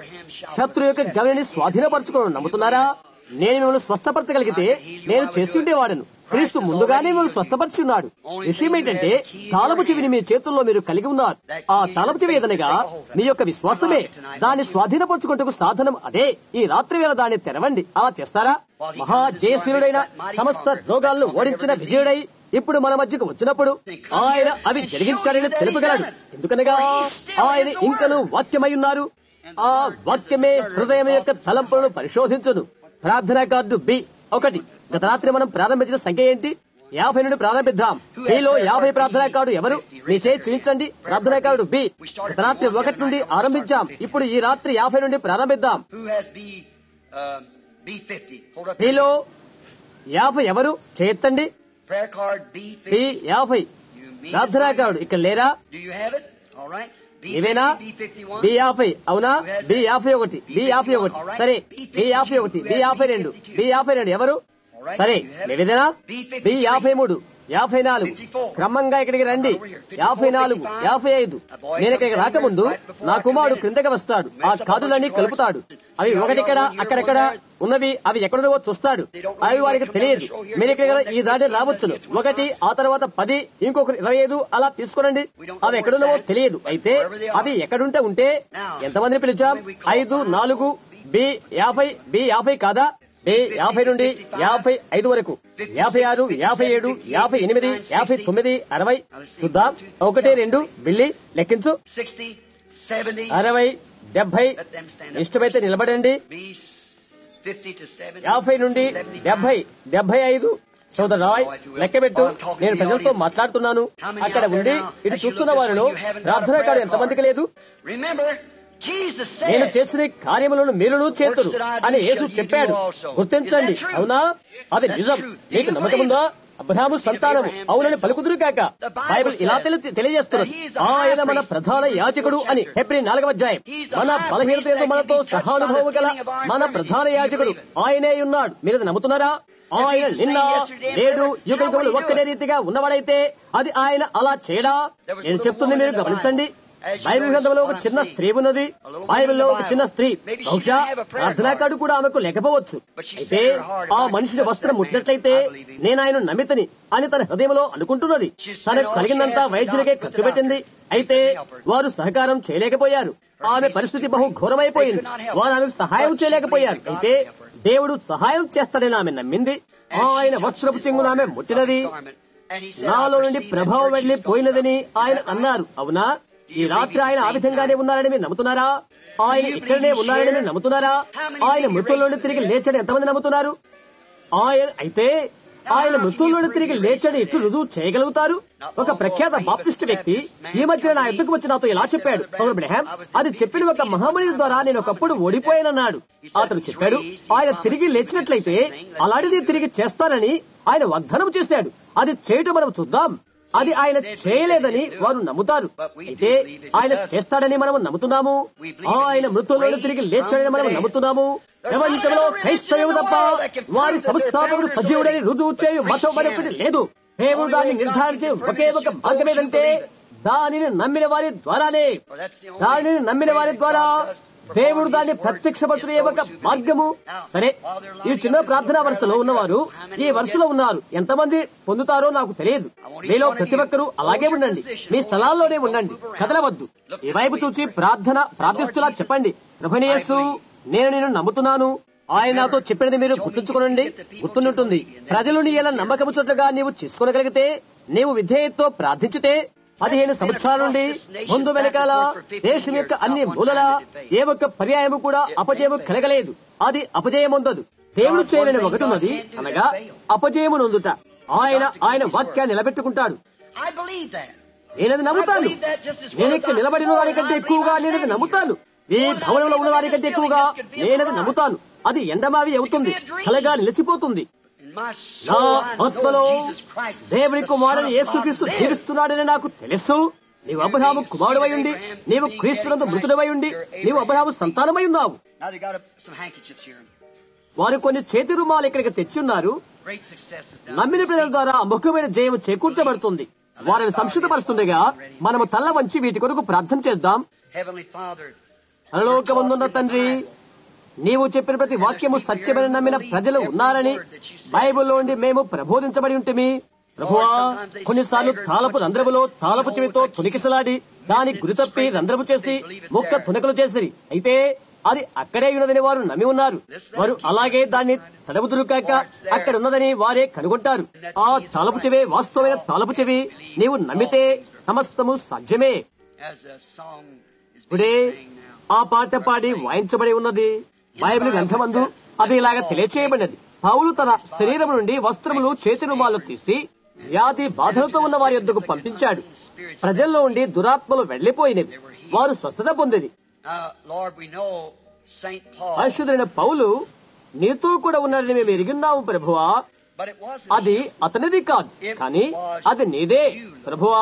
శత్రు యొక్క గవిని స్వాధీనపరచుకోవడం నమ్ముతున్నారా నేను మిమ్మల్ని స్వస్థపరచగలిగితే నేను చేసి ఉండేవాడను క్రీస్తు ముందుగానే మిమ్మల్ని స్వస్థపరిచున్నాడు విషయం ఏంటంటే తాళపు చెవిని మీ చేతుల్లో మీరు కలిగి ఉన్నారు ఆ తాళపు చెవి ఏదనగా మీ యొక్క విశ్వాసమే దాన్ని స్వాధీనపరచుకుంటకు సాధనం అదే ఈ రాత్రి వేళ దాన్ని తెరవండి అలా చేస్తారా మహా జయశీలుడైన సమస్త రోగాలను ఓడించిన విజయుడై ఇప్పుడు మన మధ్యకు వచ్చినప్పుడు ఆయన అవి జరిగించారని తెలుపగలడు ఎందుకనగా ఆయన ఇంకను వాక్యమై ఉన్నారు ఆ వాక్యమే హృదయం యొక్క తలంపులను పరిశోధించును ప్రార్థనా కార్డు బి ఒకటి గత రాత్రి మనం ప్రారంభించిన సంఖ్య ఏంటి యాభై నుండి ప్రారంభిద్దాం మీలో యాభై ప్రార్థనా కార్డు ఎవరు మీ చేయి చూపించండి ప్రార్థనా కార్డు బి గత రాత్రి ఒకటి నుండి ఆరంభించాం ఇప్పుడు ఈ రాత్రి యాభై నుండి ప్రారంభిద్దాం Who has B, uh, B50? Hold up. మీలో యాభై ఎవరు చేయెత్తండి Prayer card B50. బి యాభై ప్రార్థనా కార్డు ఇక్కడ లేరా Do you have it? All right. B50, ఇవేనా B51. బి యాభై అవునా బి యాభై ఒకటి బి యాభై ఒకటి సరే బి యాభై ఒకటి బి యాభై రెండు బి యాభై రెండు ఎవరు సరే నివేదన బి యాభై మూడు యాభై నాలుగు క్రమంగా ఇక్కడికి రండి యాభై నాలుగు యాభై ఐదు నేను ఇక్కడికి రాకముందు నా కుమారుడు క్రిందకి వస్తాడు ఆ కార్డులన్నీ కలుపుతాడు అవి ఒకటిక్కడ అక్కడక్కడ ఉన్నవి అవి ఎక్కడున్నవో చూస్తాడు అవి వారికి తెలియదు మీరు ఇక్కడ ఈ దాడి రావచ్చును ఒకటి ఆ తర్వాత పది ఇంకొకరు ఇరవై ఐదు అలా తీసుకురండి అవి ఎక్కడున్నవో తెలియదు అయితే అవి ఎక్కడుంటే ఉంటే ఎంతమందిని పిలిచాం ఐదు నాలుగు బి యాభై బి యాభై కాదా బి యాభై నుండి యాభై ఐదు వరకు యాభై ఆరు యాభై ఏడు యాభై ఎనిమిది యాభై తొమ్మిది అరవై చూద్దాం ఒకటి రెండు బిల్లి లెక్కించు 60, 70, అరవై డెబ్బై ఇష్టమైతే నిలబడండి B 50 to 70. యాభై నుండి 75. డెబ్బై డెబ్బై ఐదు సోదరు రాయ్ లెక్కబెట్టు నేను ప్రజలతో మాట్లాడుతున్నాను అక్కడ ఉండి ఇటు చూస్తున్న వారిలో ప్రార్థనా కార్డు ఎంతమందికి లేదు Remember, Jesus నేను said, చేసిన కార్యములను మీరును చేతురు అని యేసు చెప్పాడు గుర్తించండి అవునా అది నిజం మీకు నమ్మకముందా అబ్రహాము సంతానము అవునని పలుకుదురు కాక బైబిల్ ఇలా తెలి- తెలియజేస్తున్నది ఆయన మన ప్రధాన యాజకుడు అని హెబ్రి నాలుగవ అధ్యాయం మన బలహీనత ఎందు మనతో సహానుభవం గల మన ప్రధాన యాజకుడు ఆయనే ఉన్నాడు మీరు అది నమ్ముతున్నారా ఆయన నిన్న నేడు యుగములు ఒక్కడే రీతిగా ఉన్నవాడైతే అది ఆయన అలా చేయడా నేను చెప్తుంది మీరు గమనించండి బైబిల్ గ్రంథంలో ఒక చిన్న స్త్రీ ఉన్నది బైబిల్లో ఒక చిన్న స్త్రీ బహుశా ప్రార్థనా కార్డు కూడా ఆమెకు లేకపోవచ్చు అయితే ఆ మనిషిని వస్త్రం ముట్టినట్లయితే నేను ఆయన నమ్మితని అని తన హృదయంలో అనుకుంటున్నది తనకు కలిగినంత వైద్యునికే ఖర్చు పెట్టింది అయితే వారు సహకారం చేయలేకపోయారు ఆమె పరిస్థితి బహు ఘోరమైపోయింది వారు ఆమెకు సహాయం చేయలేకపోయారు అయితే దేవుడు సహాయం చేస్తాడని ఆమె నమ్మింది ఆయన వస్త్రపు చెంగును ఆమె ముట్టినది and he said, నాలో "I నుండి perceive ప్రభావం that వెళ్లి you పోయినదని ఆయన అన్నారు అవునా ఈ రాత్రి ఆయన ఆ విధంగానే ఉన్నారని మీరు నమ్ముతున్నారా ఆయన ఇక్కడనే ఉన్నారని మీరు నమ్ముతున్నారా ఆయన మృతుల నుండి తిరిగి లేచాడు ఎంతమంది నమ్ముతున్నారు ఆయన అయితే ఆయన మృతుల నుండి తిరిగి లేచాడు ఎట్లు రుజువు చేయగలుగుతారు ఒక ప్రఖ్యాత బాప్టిస్ట్ వ్యక్తి ఈ మధ్య నా ఎద్దుకు వచ్చి నాతో ఇలా చెప్పాడు సోదరు బ్రహ్యాం అది చెప్పిన ఒక మహామణి ద్వారా నేను ఒకప్పుడు ఓడిపోయానన్నాడు అతను చెప్పాడు ఆయన తిరిగి లేచినట్లయితే అలాంటిది తిరిగి చేస్తానని ఆయన వాగ్దానం చేశాడు అది చేయటం మనం చూద్దాం అది ఆయన చేయలేదని వారు నమ్ముతారు అయితే ఆయన చేస్తాడని మనం నమ్ముతున్నాము ఆయన మృతులను తిరిగి లేచాడని మనం నమ్ముతున్నాము ప్రపంచంలో క్రైస్తవ్యం తప్ప వారి సంస్థాపకుడు సజీవుడని రుజువు చేయు మతం మరొకటి లేదు దేవుడు దాన్ని నిర్ధారించే ఒకే ఒక మార్గం ఏదంటే దానిని నమ్మిన వారి ద్వారానే దానిని నమ్మిన వారి ద్వారా దేవుడు దాన్ని ప్రత్యక్షపరచే ఒక మార్గము సరే ఈ చిన్న ప్రార్థనా వరుసలో ఉన్నవారు ఈ వరుసలో ఉన్నారు ఎంతమంది పొందుతారో నాకు తెలియదు మీలో ప్రతి ఒక్కరూ అలాగే ఉండండి మీ స్థలాల్లోనే ఉండండి కదలవద్దు ఈ వైపు చూచి ప్రార్థన ప్రార్థిస్తులా చెప్పండి ప్రభునేసు నేను నేను నమ్ముతున్నాను ఆయన నాతో చెప్పినది మీరు గుర్తుంచుకోనండి గుర్తుంటుంది ప్రజలు నీ ఎలా నమ్మకము చోట్లుగా నీవు చేసుకోగలిగితే నీవు విధేయతతో ప్రార్థించితే పదిహేను సంవత్సరాల నుండి ముందు వెనకాల దేశం యొక్క అన్ని మూలల ఏ ఒక్క పర్యాయము కూడా అపజయము కలగలేదు అది అపజయముందదు దేవుడు చేయలేని ఒకటి ఉన్నది అనగా అపజయము నొందుట ఆయన ఆయన వాక్యాన్ని నిలబెట్టుకుంటాడు I believe that. నేనది నమ్ముతాను నేను ఇక్కడ నిలబడిన దానికంటే ఎక్కువగా నేనది నమ్ముతాను ఈ భవనంలో ఉన్న దానికంటే ఎక్కువగా నేనది నమ్ముతాను అది ఎండమావి అవుతుంది కలగా నిలిచిపోతుంది In my నా soul, I know ఆత్మలో Jesus Christ. దేవుని the కుమారుడు Son of యేసుక్రీస్తు God, lives. జీవిస్తున్నాడని నాకు తెలుసు నీవు అబ్రహాము కుమారుడవై ఉండి నీవు క్రీస్తునందు మృతుడవై ఉండి నీవు అబ్రహాము సంతానమై ఉన్నావు Now they got a, some handkerchiefs here. వారు కొన్ని చేతి రుమాలు ఇక్కడికి తెచ్చున్నారు Great successes down నమ్మిన ప్రజల ద్వారా అముఖమైన జయం చేకూర్చబడుతుంది వారిని సంక్షిప్తపరుస్తుండగా మనము తల్ల వంచి వీటి కొరకు ప్రార్థన చేద్దాం Heavenly Father, పరలోకమందున్న తండ్రి నీవు చెప్పిన ప్రతి వాక్యము సత్యమని నమ్మిన ప్రజలు ఉన్నారని బైబిల్లోండి మేము ప్రబోధించబడి ఉంటిమి ప్రభువా కొన్నిసార్లు తాలపు రంధ్రములో తాలపు చెవితో తునికిసలాడి దాని గురి తప్పి రంధ్రము చేసి ముక్క తునకలు చేసిరి అయితే అది అక్కడే ఉన్నదని వారు నమ్మి ఉన్నారు వారు అలాగే దాన్ని తడవుతురు కాక అక్కడ ఉన్నదని వారే కనుగొంటారు ఆ తాలపు చెవే వాస్తవమైన తాలపు చెవి నీవు నమ్మితే సమస్తము సాధ్యమే as a song is ఇప్పుడే being sang now. ఆ పాట పాడి వాయించబడి ఉన్నది బైబిల్ గ్రంథమందు అది ఇలాగ తెలియచేయబడినది పౌలు తన శరీరం నుండి వస్త్రములు చేతి రుమాలు తీసి వ్యాధి బాధలతో ఉన్న వారి యొద్దకు పంపించాడు ప్రజల్లో ఉండి దురాత్మలు వెళ్లిపోయినవి వారు స్వస్థత పొందేది Now, Lord, we know Saint Paul, పరిశుద్ధులైన పౌలు నీతో కూడా ఉన్నాడని మేము ఎరిగిన్నాము ప్రభువా but it wasn't. అది అతనిది కాదు కానీ అది నీదే ప్రభువా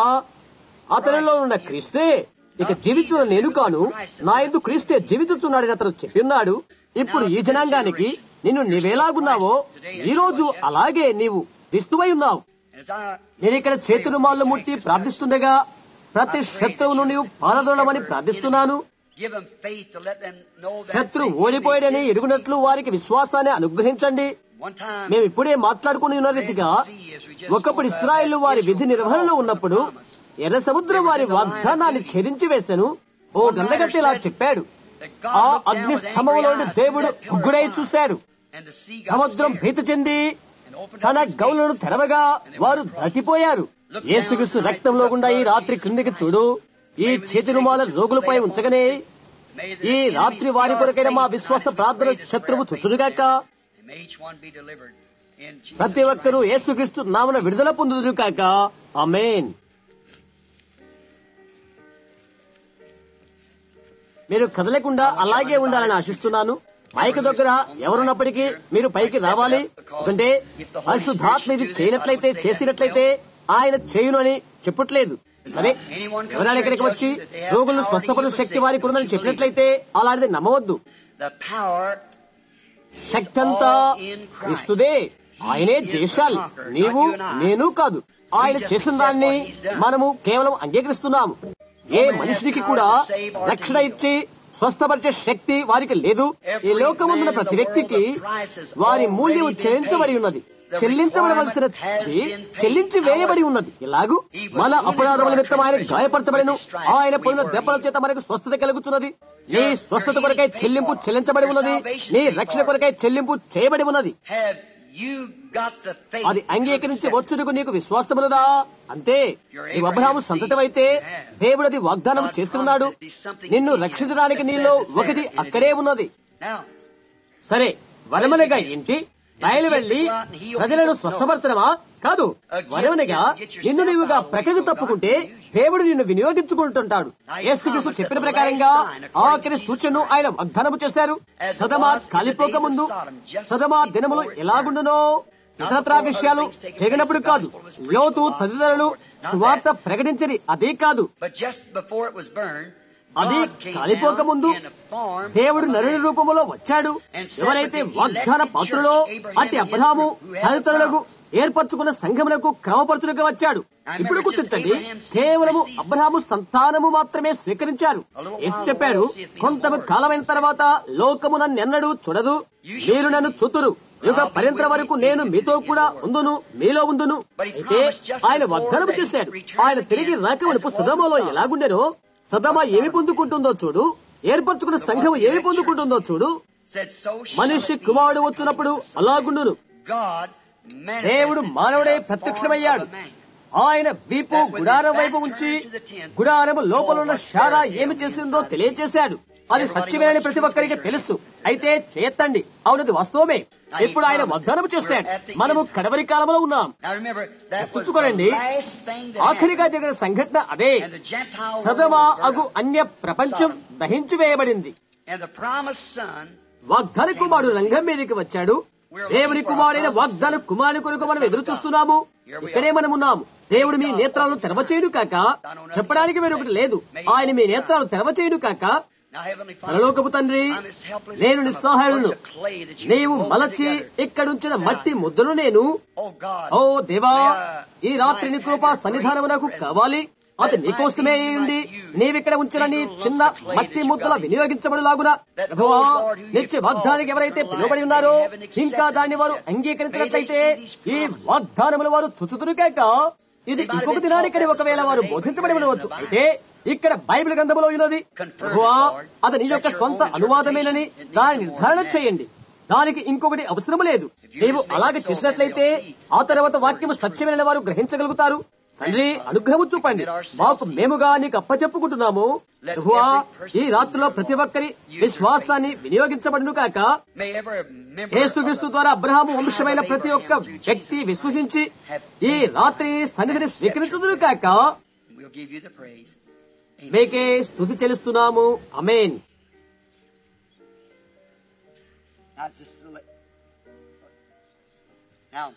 అతనిలో ఉన్న క్రీస్తే ఇక జీవించిన నేను కాను నా ఎందు క్రీస్తే జీవించుచున్నాడని అతను చెప్పి ఉన్నాడు ఇప్పుడు ఈ జనాంగానికి నిన్ను నీవేలాగున్నావో ఈ రోజు అలాగే నీవు క్రీస్తువై ఉన్నావు As I నేను ఇక్కడ చేతి రుమాళ్ళు ముట్టి ప్రార్థిస్తుండగా ప్రతి శత్రువును నీవు పారదోడమని ప్రార్థిస్తున్నాను give them faith to let them know that శత్రు they can ఓడిపోయాడని be ఎరుగునట్లు వారికి విశ్వాసాన్ని అనుగ్రహించండి One time, మేము ఇప్పుడే మాట్లాడుకుని ఉన్న రీతిగా ఒకప్పుడు ఇస్రాయేల్ వారి విధి నిర్వహణలో ఉన్నప్పుడు ఎర్ర సముద్రం వారి వాగ్దానాన్ని ఛేదించి వేశాను ఓ గండగట్టి ఇలా చెప్పాడు ఆ అగ్ని స్తంభంలోని దేవుడు ఉగ్గుడై చూశాడు and the sea got సముద్రం భీతి చెంది తన గౌలను తెరవగా వారు దాటిపోయారు యేసుక్రీస్తు రక్తంలో గుండా ఈ రాత్రి క్రిందికి చూడు ఈ చేతి రుమాల రోగులపై ఉంచగనే May ఈ రాత్రి వారి కొరకైన మా విశ్వాస ప్రార్థన శత్రువు చుచ్చుడుగాక and may each one be delivered in Jesus. ప్రతి ఒక్కరూ యేసుక్రీస్తు నామన విడుదల పొందుదురు కాక అమేన్ మీరు కదలకుండా అలాగే ఉండాలని ఆశిస్తున్నాను మైక్ దగ్గర ఎవరున్నప్పటికీ మీరు పైకి రావాలి ఎందుకంటే పరిశుద్ధాత్మ ఇది చేయనట్లయితే చేసినట్లయితే ఆయన చేయును అని చెప్పట్లేదు సరే ఎవరైనా ఇక్కడికి వచ్చి రోగులను స్వస్థపడు శక్తి వారికి ఉందని చెప్పినట్లయితే అలాంటిది నమ్మవద్దు The power శక్తి అంతా క్రీస్తుదే ఆయనే జయశాలి నీవు నేను కాదు ఆయన చేసిన దాన్ని మనము కేవలం అంగీకరిస్తున్నాము ఏ మనిషికి కూడా రక్షణ ఇచ్చి స్వస్థపరిచే శక్తి వారికి లేదు ఈ లోకముందున ప్రతి వ్యక్తికి వారి మూల్యం చెల్లించబడి ఉన్నది చెల్లించబడవలసినది చెల్లించి వేయబడి ఉన్నది ఇలాగూ మన అపరాధముల నిమిత్తం ఆయన గాయపరచబడిను ఆయన పొందిన దెబ్బల చేత మనకు స్వస్థత కలుగుతున్నది నీ స్వస్థత కొరకై చెల్లింపు చెల్లించబడి ఉన్నది నీ రక్షణ కొరకై చెల్లింపు చేయబడి ఉన్నది have you got the faith అది అంగీకరించి వచ్చుటకు నీకు విశ్వాసమున్నదా అంతే నీవు అబ్రహాము సంతతమైతే దేవుడు అది వాగ్దానం చేసి ఉన్నాడు నిన్ను రక్షించడానికి నీలో ఒకటి అక్కడే ఉన్నది now సరే వరమనగా ఏంటి బయలు వెళ్లి ప్రజలను స్వస్థపరచడమా కాదు వరవనగా నిన్ను నీవుగా ప్రకృతి తప్పుకుంటే దేవుడు నిన్ను వినియోగించుకుంటుంటాడు యేసుక్రీస్తు చెప్పిన ప్రకారంగా ఆఖరి సూచనను ఆయన వాగ్దానము చేశారు సదమా కాలిపోక ముందు సదమా దినములు ఎలాగుండునో ఇతరత్రా విషయాలు జరిగినప్పుడు కాదు లోతు తదితరులు సువార్త ప్రకటించని అదే కాదు But just before it was burned, అది God came కాలిపోక down ముందు in the form దేవుడు of a నరుని man. రూపములో వచ్చాడు ఎవరైతే వాగ్దాన పాత్రలో అట్టి అబ్రహాము తదితరులకు ఏర్పరచుకున్న సంఘములకు క్రమపరచులుగా వచ్చాడు ఇప్పుడు గుర్తించండి కేవలము అబ్రహాము సంతానము మాత్రమే స్వీకరించారు ఎస్ చెప్పాడు కొంత కాలమైన తర్వాత లోకము నన్నెన్నడూ చూడదు మీరు నన్ను చూతురు యుగ పర్యంతర వరకు నేను మీతో కూడా ఉందును మీలో ఉందును అయితే ఆయన వాగ్దానం చేశాడు ఆయన తిరిగి రాకవనుపు సుధమలో ఎలాగుండెనో సదమ ఏమి పొందుకుంటుందో చూడు ఏర్పరచుకున్న సంఘం ఏమి పొందుకుంటుందో చూడు Said, so shall మనిషి it be కుమారుడు వచ్చినప్పుడు అలాగుండును God manifested దేవుడు మానవుడే in the ప్రత్యక్షమయ్యాడు form of a man. ఆయన వీపు గుడారం వైపు ఉంచి గుడారము లోపల ఉన్న శారా ఏమి చేసిందో తెలియజేశాడు అది సత్యమేనని ప్రతి ఒక్కరికి తెలుసు అయితే చేయత్తండి అవునది వాస్తవమే ఇప్పుడు ఆయన వాగ్దానం చేశాడు మనము కడవరి కాలంలో ఉన్నాం Now remember, that was the గుర్తుంచుకోనండి last thing that ఆఖరిగా happened. జరిగిన సంఘటన అదే And the Gentile సదమా world was అగు burned. అన్య ప్రపంచం దహించి వేయబడింది And the promised son వాగ్దాన కుమారుడు రంగం మీదకి వచ్చాడు దేవుని కుమారుడైన వాగ్దాన కుమారుని కొరకు మనం ఎదురు చూస్తున్నాము ఇక్కడే మనం ఉన్నాము దేవుడు మీ నేత్రాలను తెరవచేయుడు కాక చెప్పడానికి వేరొకటి లేదు ఆయన మీ నేత్రాలు తెరవచేయుడు కాక Now, Heavenly Father, పరలోకపు తండ్రి I'm as helpless నేను as a నిస్సహాయుడును bunch of clay that you నీవు molded మలచి together. ఇక్కడుంచిన మట్టి ముద్దను నేను Oh God, ఓ దేవా ఈ రాత్రి నీ కృప సన్నిధానం నాకు కావాలి అది నీకోసమే అయింది నీవిక్కడ ఉంచిన నీ చిన్న మట్టి ముద్దల వినియోగించబడులాగున ప్రభువా నిత్య వాగ్దానికి ఎవరైతే పిలువబడి ఉన్నారో ఇంకా దాన్ని వారు అంగీకరించినట్లయితే ఈ వాగ్దానములు వారు చుచుతురు కాక ఇది ఇంకొక దినానికని ఒకవేళ వారు బోధించబడి ఉండవచ్చు అయితే ఇక్కడ బైబిల్ గ్రంథములో ఉన్నది ప్రభువా అది నీ యొక్క సొంత అనువాదమేనని దాన్ని నిర్ధారణ చేయండి దానికి ఇంకొకటి అవసరం లేదు నీవు అలాగే చేసినట్లయితే ఆ తర్వాత వాక్యము సత్యమైన వారు గ్రహించగలుగుతారు తండ్రి అనుగ్రహము చూపండి మాకు మేముగా నీకు అప్పచెప్పుకుంటున్నాము ప్రభువా ఈ రాత్రిలో ప్రతి ఒక్కరి విశ్వాసాన్ని వినియోగించబడును కాక may every member యేసుక్రీస్తు ద్వారా అబ్రహాము వంశమైన ప్రతి ఒక్క వ్యక్తి విశ్వసించి ఈ రాత్రి సన్నిధిని స్వీకరించుదురు కాక we'll give you the praise. Amen. మీకే స్థుతి చెల్లిస్తున్నాము అమేన్ Now, it's just the li- now,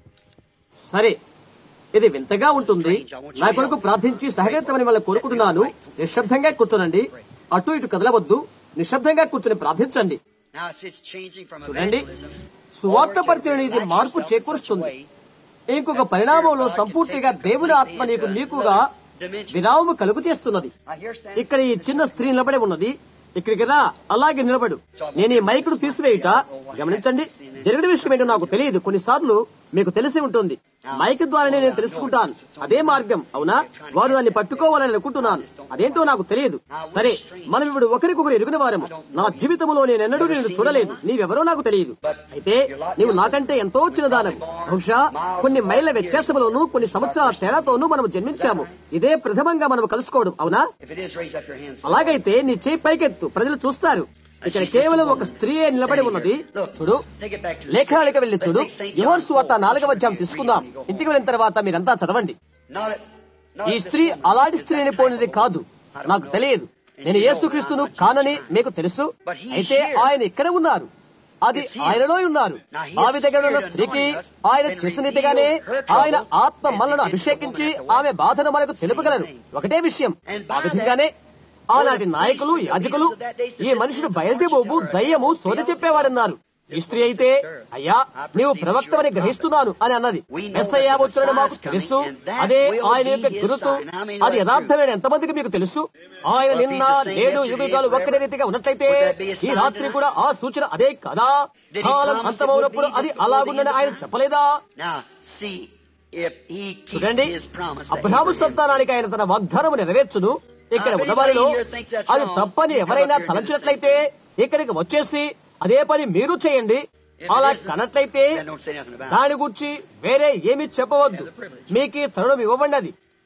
సరే ఇది వింతగా ఉంటుంది నా కొరకు ప్రార్థించి సహకరించమని వాళ్ళని కోరుకుంటున్నాను నిశ్శబ్దంగా కూర్చోనండి అటు ఇటు కదలవద్దు నిశ్శబ్దంగా కూర్చొని ప్రార్థించండి now it's, it's changing from చూడండి evangelism సువార్త పరిచయం ఇది మార్పు చేకూరుస్తుంది ఇంకొక పరిణామంలో సంపూర్తిగా దేవుని ఆత్మ నీకు నీకుగా విరామము కలుగు చేస్తున్నది Now, here stands ఇక్కడ ఈ చిన్న స్త్రీ నిలబడి ఉన్నది ఇక్కడికి రా అలాగే నిలబడు నేను ఈ మైకును తీసివేయుట గమనించండి జరిగిన విషయం ఏంటో నాకు తెలియదు కొన్నిసార్లు మీకు తెలిసి ఉంటుంది మైక్ ద్వారానే నేను తెలుసుకుంటాను అదే మార్గం అవునా వారు దాన్ని పట్టుకోవాలని అనుకుంటున్నాను అదేంటో నాకు తెలియదు సరే మనం ఇప్పుడు ఒకరికొకరు ఎరుగున వారము నా జీవితంలో నేను ఎన్నడూ నేను చూడలేదు నీవెవరో నాకు తెలియదు అయితే నీవు నాకంటే ఎంతో చిన్నదానవు బహుశా కొన్ని మైళ్ళ వ్యత్యాసములోనూ కొన్ని సంవత్సరాల తేడాతోనూ మనం జన్మించాము ఇదే ప్రథమంగా మనం కలుసుకోవడం అవునా If it is, raise up your hands. అలాగైతే నీ చేయి పైకెత్తు ప్రజలు చూస్తారు ఇక్కడ కేవలం ఒక స్త్రీయే నిలబడి ఉన్నది చూడు లేఖనాలకు వెళ్లి చూడు యువర్ సువార్త నాలుగవ అధ్యాయం తీసుకుందాం ఇంటికి వెళ్ళిన తర్వాత మీరంతా చదవండి Not, not ఈ స్త్రీ అలాంటి స్త్రీని పోయినది కాదు నాకు తెలియదు నేను యేసుక్రీస్తును కానని మీకు తెలుసు అయితే ఆయన ఇక్కడ ఉన్నారు అది ఆయనలో ఉన్నారు ఆమె దగ్గర ఉన్న స్త్రీకి ఆయన చేసిన రీతిగానే ఆయన ఆత్మ మనలను అభిషేకించి ఆమె బాధను మనకు తెలుపగలరు ఒకటే విషయం ఆ విధంగానే ఆనాటి నాయకులు యాజకులు ఈ మనుషుడు బయలుదేబోబు దయ్యము సోద చెప్పేవాడన్నారు ఈ స్త్రీ అయితే అయ్యా నీవు ప్రవక్తమని గ్రహిస్తున్నాను అని అన్నది మెస్సయ్యా వచ్చాడని మాకు తెలుసు అదే ఆయన యొక్క గురుతు అది యథార్థమైన ఎంతమందికి మీకు తెలుసు ఆయన నిన్న నేడు యుగాలు ఒక్కడే రీతిగా ఉన్నట్లయితే ఈ రాత్రి కూడా ఆ సూచన అదే కదా కాలం అంతమవునప్పుడు అది అలాగుండని ఆయన చెప్పలేదా Now, see, if he keeps చూడండి his promise, that he Abraham will never- సంతానానికి ఆయన తన వాగ్దానము నెరవేర్చును ఇక్కడ ఉన్నవారిలో అది తప్పని ఎవరైనా తలంచినట్లయితే ఇక్కడికి వచ్చేసి అదే పని మీరు చేయండి అలా కనట్లయితే then don't say nothing about it. దాని గురించి వేరే ఏమి చెప్పవద్దు మీకు ఈ తరుణం ఇవ్వబడినది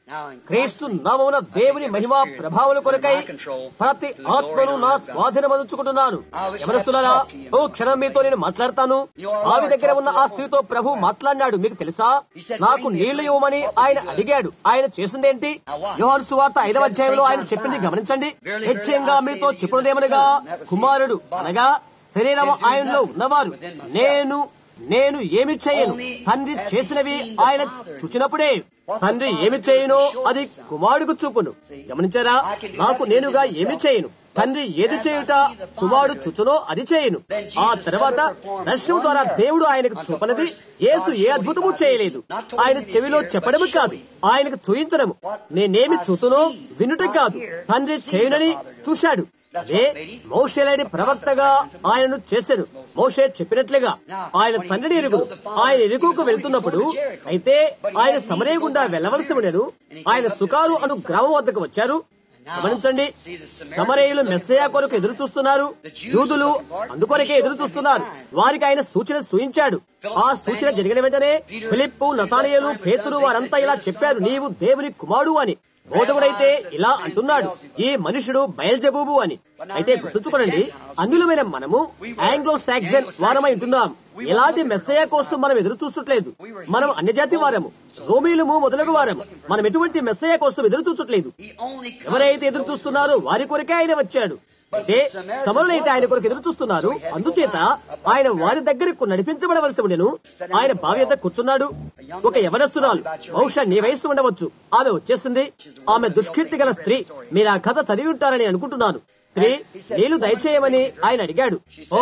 క్రీస్తు నామమున దేవుని మహిమా ప్రభావాల కొరకై ప్రతి ఆత్మను నా స్వాధీనం అందించుకుంటున్నాను ఎవరిస్తున్నారా ఓ క్షణం మీతో నేను మాట్లాడతాను ఆవి దగ్గర ఉన్న ఆ స్త్రీతో ప్రభు మాట్లాడినాడు మీకు తెలుసా నాకు నీళ్లు ఇవ్వమని ఆయన అడిగాడు ఆయన చేసిందేంటి యోహాను సువార్త ఐదవ అధ్యాయంలో ఆయన చెప్పింది గమనించండి నిశ్చయంగా మీతో చెప్పుడుదేమనగా కుమారుడు అనగా శరీరం ఆయనలో ఉన్నవారు నేను నేను ఏమి చేయను తండ్రి చేసినవి ఆయన చూచినప్పుడే తండ్రి ఏమి చేయను అది కుమారుడికి చూపును గమనించారా నాకు నేనుగా ఏమి చేయను తండ్రి ఏది చేయుట కుమారుడు చుచునో అది చేయను ఆ తర్వాత దర్శనం ద్వారా దేవుడు ఆయనకు చూపనది యేసు ఏ అద్భుతము చేయలేదు ఆయన చెవిలో చెప్పడము కాదు ఆయనకు చూయించడము నేనేమి చూతునో వినుట కాదు తండ్రి చేయునని చూశాడు అదే మోషేలేని ప్రవక్తగా ఆయనను చేశాడు మోషే చెప్పినట్లుగా ఆయన తండ్రిని ఎరుగు ఆయన ఎరుగుకు వెళ్తున్నప్పుడు అయితే ఆయన సమరే గుండా వెళ్లవలసి ఉండేను ఆయన సుకారు అను గ్రామం వద్దకు వచ్చారు గమనించండి సమరేయులు మెస్సయా కొరకు ఎదురు చూస్తున్నారు యూదులు అందుకొరకే ఎదురు చూస్తున్నారు వారికి ఆయన సూచన సూచించాడు ఆ సూచన జరిగిన వెంటనే ఫిలిప్పు నతానియలు పేతురు వారంతా ఇలా చెప్పారు నీవు దేవుని కుమారుడు అని బోధకుడైతే ఇలా అంటున్నాడు ఈ మనుషుడు బయల్జబూబు అని అయితే గుర్తుంచుకోనండి అన్యులమైన మనము ఆంగ్లో సాక్సన్ వారమై ఉంటున్నాం ఎలాంటి మెస్సయ కోసం మనం ఎదురు చూసట్లేదు మనం అన్యజాతి వారము రోమీలము మొదలగు వారము మనం ఎటువంటి మెస్సయ కోసం ఎదురు చూసట్లేదు ఎవరైతే ఎదురు చూస్తున్నారో వారి కొరకే ఆయన వచ్చాడు అయితే సమరులైతే ఆయన కొరకు ఎదురు చూస్తున్నారు అందుచేత ఆయన వారి దగ్గరకు నడిపించబడవలసి ఉండెను ఆయన భావ్యత కూర్చున్నాడు ఒక యవనస్తురాలు బహుశా నీ వయస్సు ఉండవచ్చు ఆమె వచ్చేసింది ఆమె దుష్కీర్తి గల స్త్రీ మీరు ఆ కథ చదివి ఉంటారని అనుకుంటున్నాను స్త్రీ నీళ్లు దయచేయమని ఆయన అడిగాడు ఓ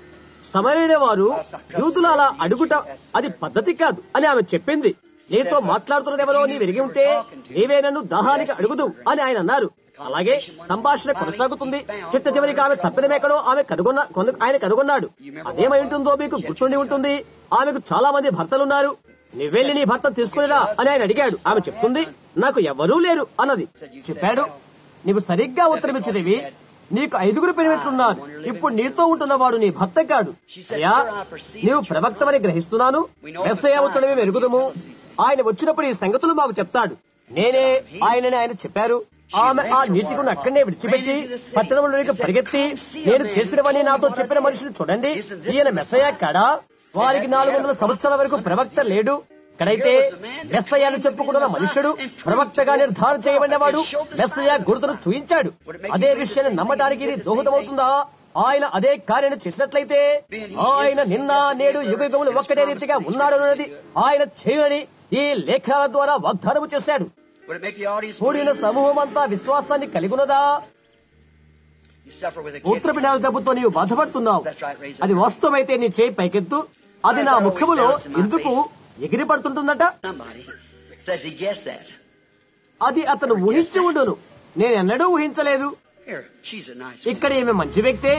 సమరైన వారు యూదులు అలా అడుగుట అది పద్ధతి కాదు అని ఆమె చెప్పింది నీతో మాట్లాడుతున్నది ఎవరో నీ విరిగి ఉంటే నీవే నన్ను దాహానికి అడుగుదు అని ఆయన అన్నారు అలాగే సంభాషణ కొనసాగుతుంది చిట్ట చివరికి ఆమె తప్పిదమెక్కడో ఆమె కనుగొన్న కొను- ఆయన కనుగొన్నాడు అదేమై ఉంటుందో మీకు గుర్తుండి ఉంటుంది ఆమెకు చాలా మంది భర్తలున్నారు నువ్వెళ్ళి నీ భర్త తీసుకునిరా అని ఆయన అడిగాడు ఆమె చెప్తుంది నాకు ఎవరూ లేరు అన్నది చెప్పాడు నీవు సరిగ్గా ఉత్తరమిచ్చినవి నీకు ఐదుగురు పెనిమిట్లున్నారు ఇప్పుడు నీతో ఉంటున్నవాడు నీ భర్త కాడు అయ్యా నీవు ప్రవక్తమని గ్రహిస్తున్నాను మెస్సయ్య వచ్చడమే వెరుగుదము ఆయన వచ్చినప్పుడు ఈ సంగతులు మాకు చెప్తాడు నేనే ఆయనని ఆయన చెప్పారు ఆమె ఆ నీటికున్న అక్కడనే విడిచిపెట్టి పట్టణంలోనికి పరిగెత్తి నేను చేసినవని నాతో చెప్పిన మనిషిని చూడండి ఈయన మెస్సయ్య కాడా వారికి నాలుగు వందల సంవత్సరాల వరకు ప్రవక్త లేడు ఇక్కడైతే మెస్సయ్య అని చెప్పుకుంటున్న మనుష్యుడు ప్రవక్తగా నిర్ధారణ చేయబడినవాడు మెస్సయ్య గుర్తును చూయించాడు అదే విషయాన్ని నమ్మడానికి ఇది దోహదమవుతుందా ఆయన అదే కార్యాన్ని చేసినట్లయితే ఆయన నిన్న నేడు యుగయుగములు ఒక్కటే రీతిగా ఉన్నాడన్నది ఆయన చేయని ఈ లేఖనాల ద్వారా వాగ్దానము చేశాడు Would it make the audience కూడిన believe? సమూహం అంతా విశ్వాసాన్ని కలిగి ఉన్నదా You suffer with a kid. మూత్రపిండాల జబ్బుతో నీవు బాధపడుతున్నావు అది వాస్తవమైతే నీ చేయి పైకెత్తు అది నా ముఖములో ఎందుకు ఎగిరిపడుతుంటుందట Somebody says he guessed that. అది అతను ఊహించి ఉండును నేను ఎన్నడూ ఊహించలేదు Here, she's a nice ఇక్కడ ఈమె మంచి వ్యక్తే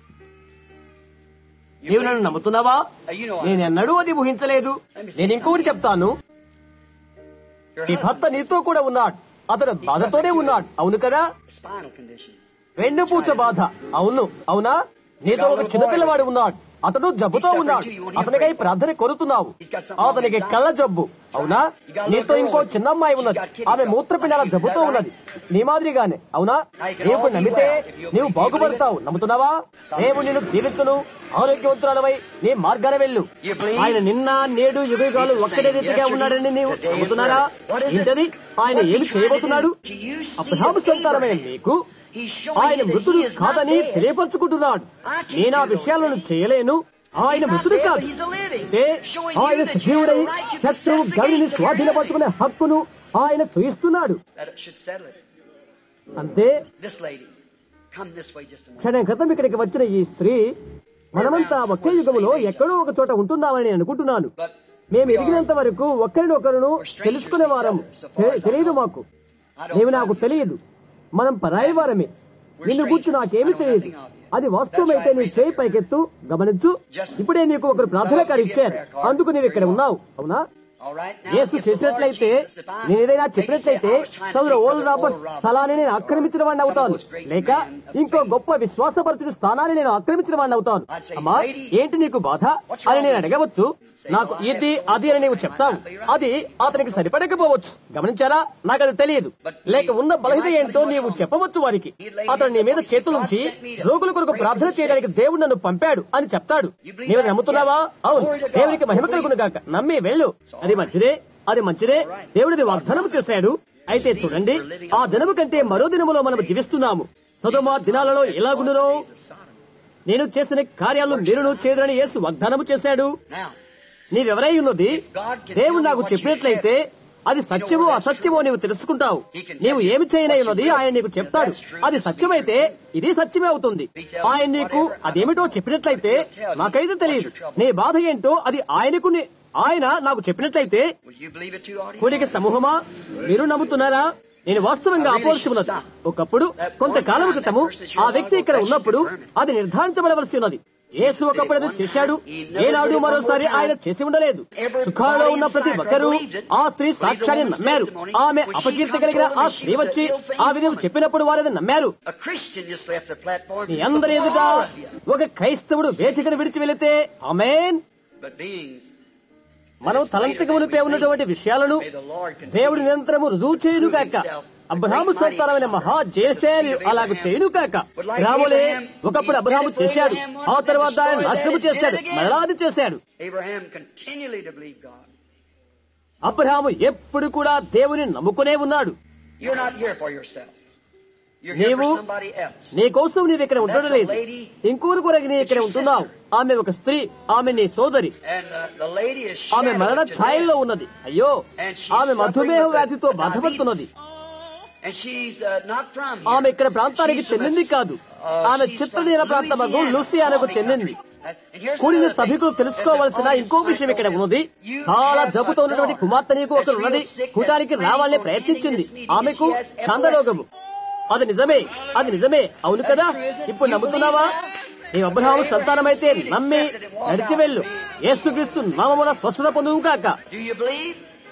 నీవు నన్ను నమ్ముతున్నావా నేను ఎన్నడూ అది ఊహించలేదు నేను ఇంకొకటి చెప్తాను Your నీ husband, భర్త నీతో కూడా ఉన్నాడు అతను బాధతోనే ఉన్నాడు అవును కదా spinal condition. వెన్నుపూచ బాధ అవును అవునా నీతో ఒక చిన్నపిల్లవాడు ఉన్నాడు అతడు జబ్బుతో ఉన్నాడు అతనికై ప్రార్థన కోరుతున్నావు అతనికి కళ్ళ జబ్బు అవునా నీతో ఇంకో చిన్న అమ్మాయి ఉన్నది ఆమె మూత్రపిండాల జబ్బుతో ఉన్నది నీ మాదిరిగానే అవునా నీవు నమ్మితే నీవు బాగుపడతావు నమ్ముతున్నావా దేవుడు నిన్ను దీవించును ఆరోగ్యవంతురాలవై నీ మార్గాన వెళ్ళు ఆయన నిన్న నేడు యుగయుగాలు ఒక్కడే రీతిగా ఉన్నాడని నీవు నమ్ముతున్నారా ఇంటది ఆయన ఏమి చేయబోతున్నాడు అబ్రహాము సంతానమైన మీకు ఆయన మృతుడు కాదని తెలియపరుచుకుంటున్నాడు నేను ఆ విషయాలను చేయలేను ఆయన మృతుడు కాదు అంటే ఆయన సజీవుడై శత్రువు గవిని స్వాధీనపరుచుకునే హక్కును ఆయన చూయిస్తున్నాడు That should settle it. అంతే This lady, come this way just a minute. క్షణం క్రితం ఇక్కడికి వచ్చిన ఈ స్త్రీ మనమంతా ఒకే యుగములో ఎక్కడో ఒక చోట ఉంటున్నామని నేను అనుకుంటున్నాను మేము ఎదిగినంత వరకు ఒకరినొకరును తెలుసుకునే వారం తెలియదు మాకు నీవు నాకు తెలియదు మనం పరాయి వారమే నిన్ను గుర్చి నాకేమీ తెలియదు అది వాస్తవమైతే నీ చేయి పైకెత్తు గమనించు ఇప్పుడే నీకు ఒకరు ప్రార్థనకారు ఇచ్చారు అందుకు నీవు ఇక్కడ ఉన్నావు అవునా All right. Now, Yesu if the Lord చేసినట్లయితే Jesus, if I నేను ఏదైనా make a చెప్పినట్లయితే step, I was trying to సోదరు take Oral Brother Roberts Oral Roberts' స్థలాన్ని నేను place. ఆక్రమించిన వాడిని Some అవుతాను of those great లేక men of ఇంకో faith. గొప్ప విశ్వాసపరిచిన స్థానాన్ని నేను ఆక్రమించిన వాడిని అవుతాను I'd say, అమ్మా lady, ఏంటి నీకు బాధ what's అని wrong నేను with you? అడగవచ్చు Say, నాకు well, I ఇది have so అది అని నీవు and so. చెప్తావు Might not be right. అది అతనికి సరిపడకపోవచ్చు గమనించారా నాకు అది తెలియదు But లేక ఉన్న you బలహీన might ఏంటో put నీవు much on. చెప్పవచ్చు వారికి He'd lay అతను నీ hands మీద upon you. చేతులుంచి God sent me to రోగుల కొరకు pray for ప్రార్థన the చేయడానికి దేవుడు నన్ను పంపాడు అని చెప్తాడు You believe నీవు that? నమ్ముతున్నావా Yes. అవును Glory to God. దేవునికి మహిమ You believe కలుగును గాక నమ్మి వెళ్ళు అది మంచిదే అది మంచిదే దేవుడిది వాగ్దానం చేశాడు అయితే చూడండి ఆ దినము కంటే మరో దినములో మనం జీవిస్తున్నాము సదోమ దినాలలో ఎలాగుండునో నేను చేసిన కార్యాలు మీరును చేదురని యేసు వాగ్దానము చేశాడు Now, నీవెవరై ఉన్నది దేవుడు నాకు చెప్పినట్లయితే అది సత్యమో అసత్యమో నీవు తెలుసుకుంటావు నీవు ఏమి చేయనై ఉన్నది ఆయన నీకు చెప్తాడు అది సత్యమైతే ఇది సత్యమే అవుతుంది ఆయన నీకు అదేమిటో చెప్పినట్లయితే నాకైతే తెలియదు నీ బాధ ఏంటో అది ఆయనకు నీ- ఆయన నాకు చెప్పినట్లయితే will you believe it too, audience? కూడిక సమూహమా మీరు నమ్ముతున్నారా నేను వాస్తవంగా ఆపోవలసి ఉన్నది ఒకప్పుడు కొంతకాలం క్రితము ఆ వ్యక్తి ఇక్కడ ఉన్నప్పుడు అది నిర్ధారించబడవలసి ఉన్నది యేసు ఒకప్పుడు అది చేశాడు ఏనాడు మరోసారి ఆయన చేసి ఉండలేదు సుఖాలలో ఉన్న ప్రతి ఒక్కరూ ఆ స్త్రీ సాక్ష్యాన్ని నమ్మారు ఆమె అపకీర్తి కలిగిన ఆ స్త్రీ వచ్చి ఆ విధం చెప్పినప్పుడు వారు అది నమ్మారు A Christian just left the platform. మీ అందరి ఎదుట ఒక క్రైస్తవుడు వేదికను విడిచి వెళితే ఆమెన్ But beings, మనం తలంచకమునిపై ఉన్నటువంటి విషయాలను దేవుడి నిరంతరము రుజువు చేయును కాక అబ్రహాము సంతానమైన మహా జేసేలు అలాగ చేయును కాక రాములే ఒకప్పుడు అబ్రహాము చేశాడు ఆ తర్వాత ఆయన నాశనము చేశాడు మరలాది చేశాడు Abraham continually to believe God. Abraham ఎప్పుడు కూడా దేవుని నమ్ముకునే ఉన్నాడు You're not here for yourself. You're here నీవు for somebody else. నీ కోసం నీవు ఇక్కడ ఉండడం లేదు ఇంకూరు కొరకు నీ ఇక్కడ ఉంటున్నావు ఆమె ఒక స్త్రీ ఆమె నీ సోదరి And uh, the lady is ఆమె మరణ shadowed to ఛాయల్లో death. ఉన్నది అయ్యో ఆమె మధుమేహ వ్యాధితో బాధపడుతున్నది And she's uh, not from here. ఆమె ఇక్కడ ప్రాంతానికి She's from చెందింది a- కాదు uh, ఆమె she's చిత్రనీల from ప్రాంతమగు Louisiana. లూసియానకు చెందింది And here's కూడిన another thing. సభికులు తెలుసుకోవలసిన ఇంకో విషయం ఇక్కడ ఉన్నది చాలా జబ్బుతో ఉన్నటువంటి కుమార్తె నీకు ఒకరు ఉన్నది కూటానికి రావాలని ప్రయత్నించింది ఆమెకు చందరోగము అది నిజమే అది నిజమే అవును కదా ఇప్పుడు నమ్ముతున్నావా నీ అబ్రహాము సంతానమైతే నమ్మి నడిచి వెళ్ళు యేసుక్రీస్తు నామమున స్వస్థత పొందువు కాక Do you believe?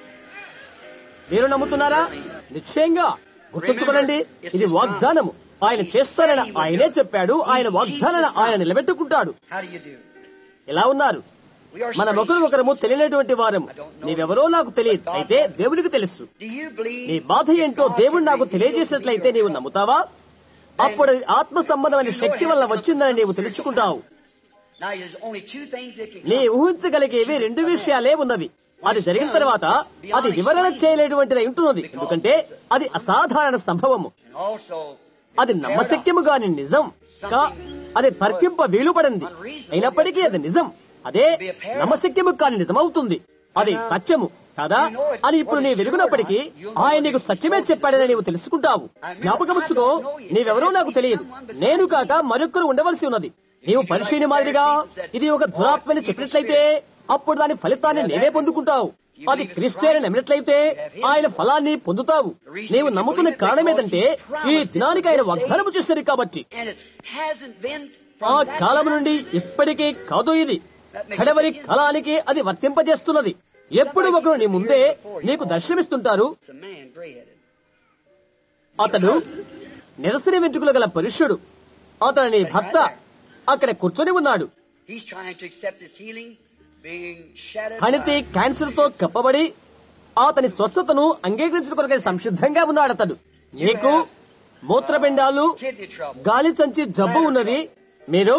మీరు నమ్ముతున్నారా నిశ్చయంగా గుర్తుంచుకోనండి ఇది వాగ్దానము ఆయన చేస్తానని ఆయనే చెప్పాడు ఆయన వాగ్దానాన్ని ఆయన నిలబెట్టుకుంటాడు How do you do? ఎలా ఉన్నారు We are మన ఒకరు strangers. ఒకరము తెలియనటువంటి వారము నీవెవరో నాకు తెలియదు అయితే దేవుడికి తెలుసు Do you believe నీ బాధ ఏంటో దేవుడు నాకు తెలియజేసినట్లయితే నీవు నమ్ముతావా అప్పుడు అది ఆత్మ సంబంధమైన శక్తి వల్ల వచ్చిందని నీవు తెలుసుకుంటావు Now, there's only two things that can నీ come. ఊహించగలిగేవి రెండు విషయాలే ఉన్నవి అది జరిగిన తర్వాత అది వివరణ చేయలేటువంటిది ఉంటున్నది ఎందుకంటే అది అసాధారణ సంభవము And also, అది నమ్మశక్యము గాని నిజం కా అది తర్కింప వీలుపడింది అయినప్పటికీ అది నిజం అదే నమ్మశక్యము కాని నిజమవుతుంది అది సత్యము కదా అని ఇప్పుడు నీ వెలుగునప్పటికీ ఆయన నీకు సత్యమే చెప్పాడని నీవు తెలుసుకుంటావు జ్ఞాపకముచ్చుకో నీవెవరో నాకు తెలియదు నేను కాక మరొకరు ఉండవలసి ఉన్నది నీవు పరిశీలి మాదిరిగా ఇది ఒక దురాత్మని చెప్పినట్లయితే అప్పుడు దాని ఫలితాన్ని నేనే పొందుకుంటావు అది క్రిస్తేని నమ్మినట్లయితే ఆయన ఫలాన్ని పొందుతావు నీవు నమ్ముతున్న కారణం ఏంటంటే ఈ దినానికి ఆయన వాగ్దానము చేశారు కాబట్టి and it hasn't been ఆ from that కాలం time. నుండి ఇప్పటికీ కాదు ఇది కడవరి కాలానికి అది వర్తింపజేస్తున్నది ఎప్పుడు ఒకరు నీ ముందే నీకు దర్శనమిస్తుంటారు It's a man, gray-headed. అతడు నిరసన వెంట్రుకలు గల పురుషుడు అతడు నీ భర్త అక్కడ కూర్చొని ఉన్నాడు He's trying to accept his healing, being shadowed కణితి by క్యాన్సర్ తో కప్పబడి అతని స్వస్థతను అంగీకరించిన కొరకై సంసిద్ధంగా ఉన్నాడు అతడు నీకు మూత్రపిండాలు kidney trouble. గాలి సంచి జబ్బు ఉన్నది మీరు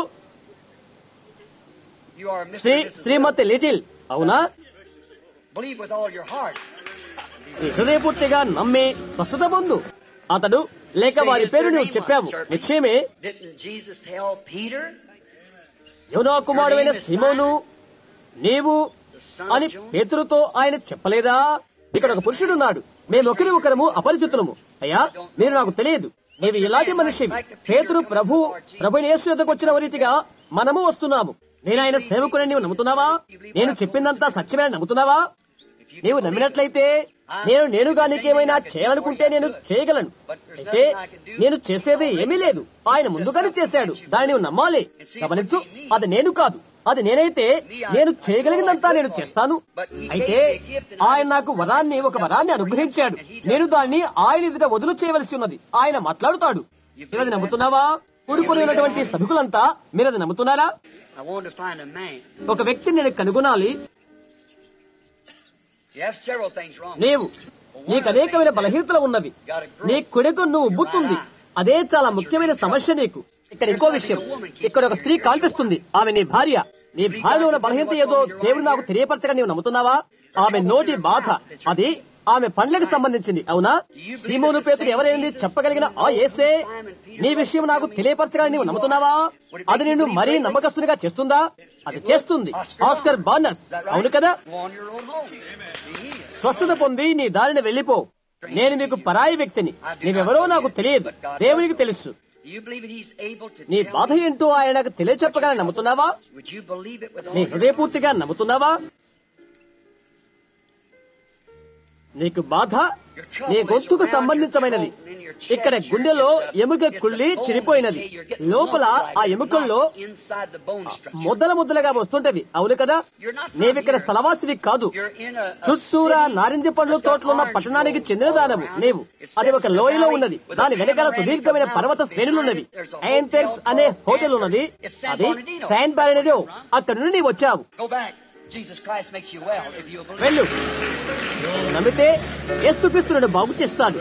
You are Mr. Shri and Mrs. Shrimati Little అవునా Believe with all your heart. నీ హృదయపూర్తిగా నమ్మి స్వస్థత పొందు అతడు లేక వారి పేరు నువ్వు చెప్పావు నిశ్చయమే Didn't Jesus tell Peter? యోనా కుమారుడైన సిమోను నీవు అని పేతురుతో ఆయన చెప్పలేదా ఇక్కడ ఒక పురుషుడున్నాడు మేము ఒకరి ఒకరము అపరిచితులము అయ్యా మీరు నాకు తెలియదు నీవు ఇలాంటి మనిషి పేతురు ప్రభు ప్రభు యేసు యొద్దకు వచ్చిన రీతిగా మనము వస్తున్నాము నేను ఆయన సేవకుని నీవు నమ్ముతున్నావా నేను చెప్పిందంతా సత్యమే నమ్ముతున్నావా నీవు నమ్మినట్లయితే నేను నేనుగా నీకేమైనా చేయాలనుకుంటే నేను చేయగలను అయితే నేను చేసేది ఏమీ లేదు ఆయన ముందుగానే చేశాడు దాన్ని నువ్వు నమ్మాలి గమనించు అది నేను కాదు అది నేనైతే నేను చేయగలిగినంతా నేను చేస్తాను అయితే ఆయన నాకు వరాన్ని ఒక వరాన్ని అనుగ్రహించాడు నేను దాన్ని ఆయన ఎదుట వదులు చేయవలసి ఉన్నది ఆయన మాట్లాడుతాడు మీరు అది నమ్ముతున్నావా కూడుకొని ఉన్నటువంటి సభకులంతా మీరు అది నమ్ముతున్నారా I wanted to find a man. ఒక వ్యక్తిని నేను కనుగొనాలి You have several things wrong. నీవు నీకు అనేకమైన బలహీనతలు ఉన్నవి నీ కొడుకు నువ్వు ఉబ్బుతుంది అదే చాలా ముఖ్యమైన సమస్య నీకు ఇక్కడ ఇంకో విషయం ఇక్కడ ఒక స్త్రీ కాల్పిస్తుంది ఆమె నీ భార్య నీ భార్యలో ఉన్న బలహీనత ఏదో దేవుడు నాకు తెలియపరచగా నీవు నమ్ముతున్నావా ఆమె నోటి బాధ అది ఆమె పండ్లకు సంబంధించింది అవునా సీమోను పేతుడు ఎవరైంది చెప్పగలిగిన ఆ ఏసే నీ విషయం నాకు తెలియపరచగా నీవు నమ్ముతున్నావా అది నిన్ను మరీ నమ్మకస్తునిగా చేస్తుందా అది చేస్తుంది ఆస్కర్ బార్నర్స్ అవును కదా Go on your own home. Be healed. స్వస్థత పొంది నీ దారిని వెళ్ళిపో నేను మీకు పరాయి వ్యక్తిని నీవెవరో నాకు తెలియదు దేవునికి తెలుసు Do you believe that He's able to నీ tell బాధ you? ఏంటో ఆయన నాకు తెలియచెప్పగలని నమ్ముతున్నావా Would you believe it with all నీ your హృదయపూర్తిగా నమ్ముతున్నావా నీకు బాధ నీ గొంతుకు సంబంధించమైనది ఇక్కడ గుండెలో ఎముక కుళ్ళి చెడిపోయినది లోపల ఆ ఎముకల్లో inside the bone structure? ముద్దల ముద్దలుగా వస్తుంటవి అవును కదా నీవిక్కడ స్థలవాసివి కాదు You're in a, a చుట్టూరా నారింజ పండ్ల తోటలున్న పట్టణానికి చెందిన దానము నీవు అది ఒక లోయలో ఉన్నది దాని వెనకాల సుదీర్ఘమైన పర్వత శ్రేణులున్నవి యాంథెర్స్ అనే హోటల్ ఉన్నది అది శాన్ బారినడో అక్కడి నుండి నీవు వచ్చావు Go back. Jesus Christ makes you well if you believe. వెళ్ళు నమ్మితే యేసుక్రీస్తును బాగు చేస్తాడు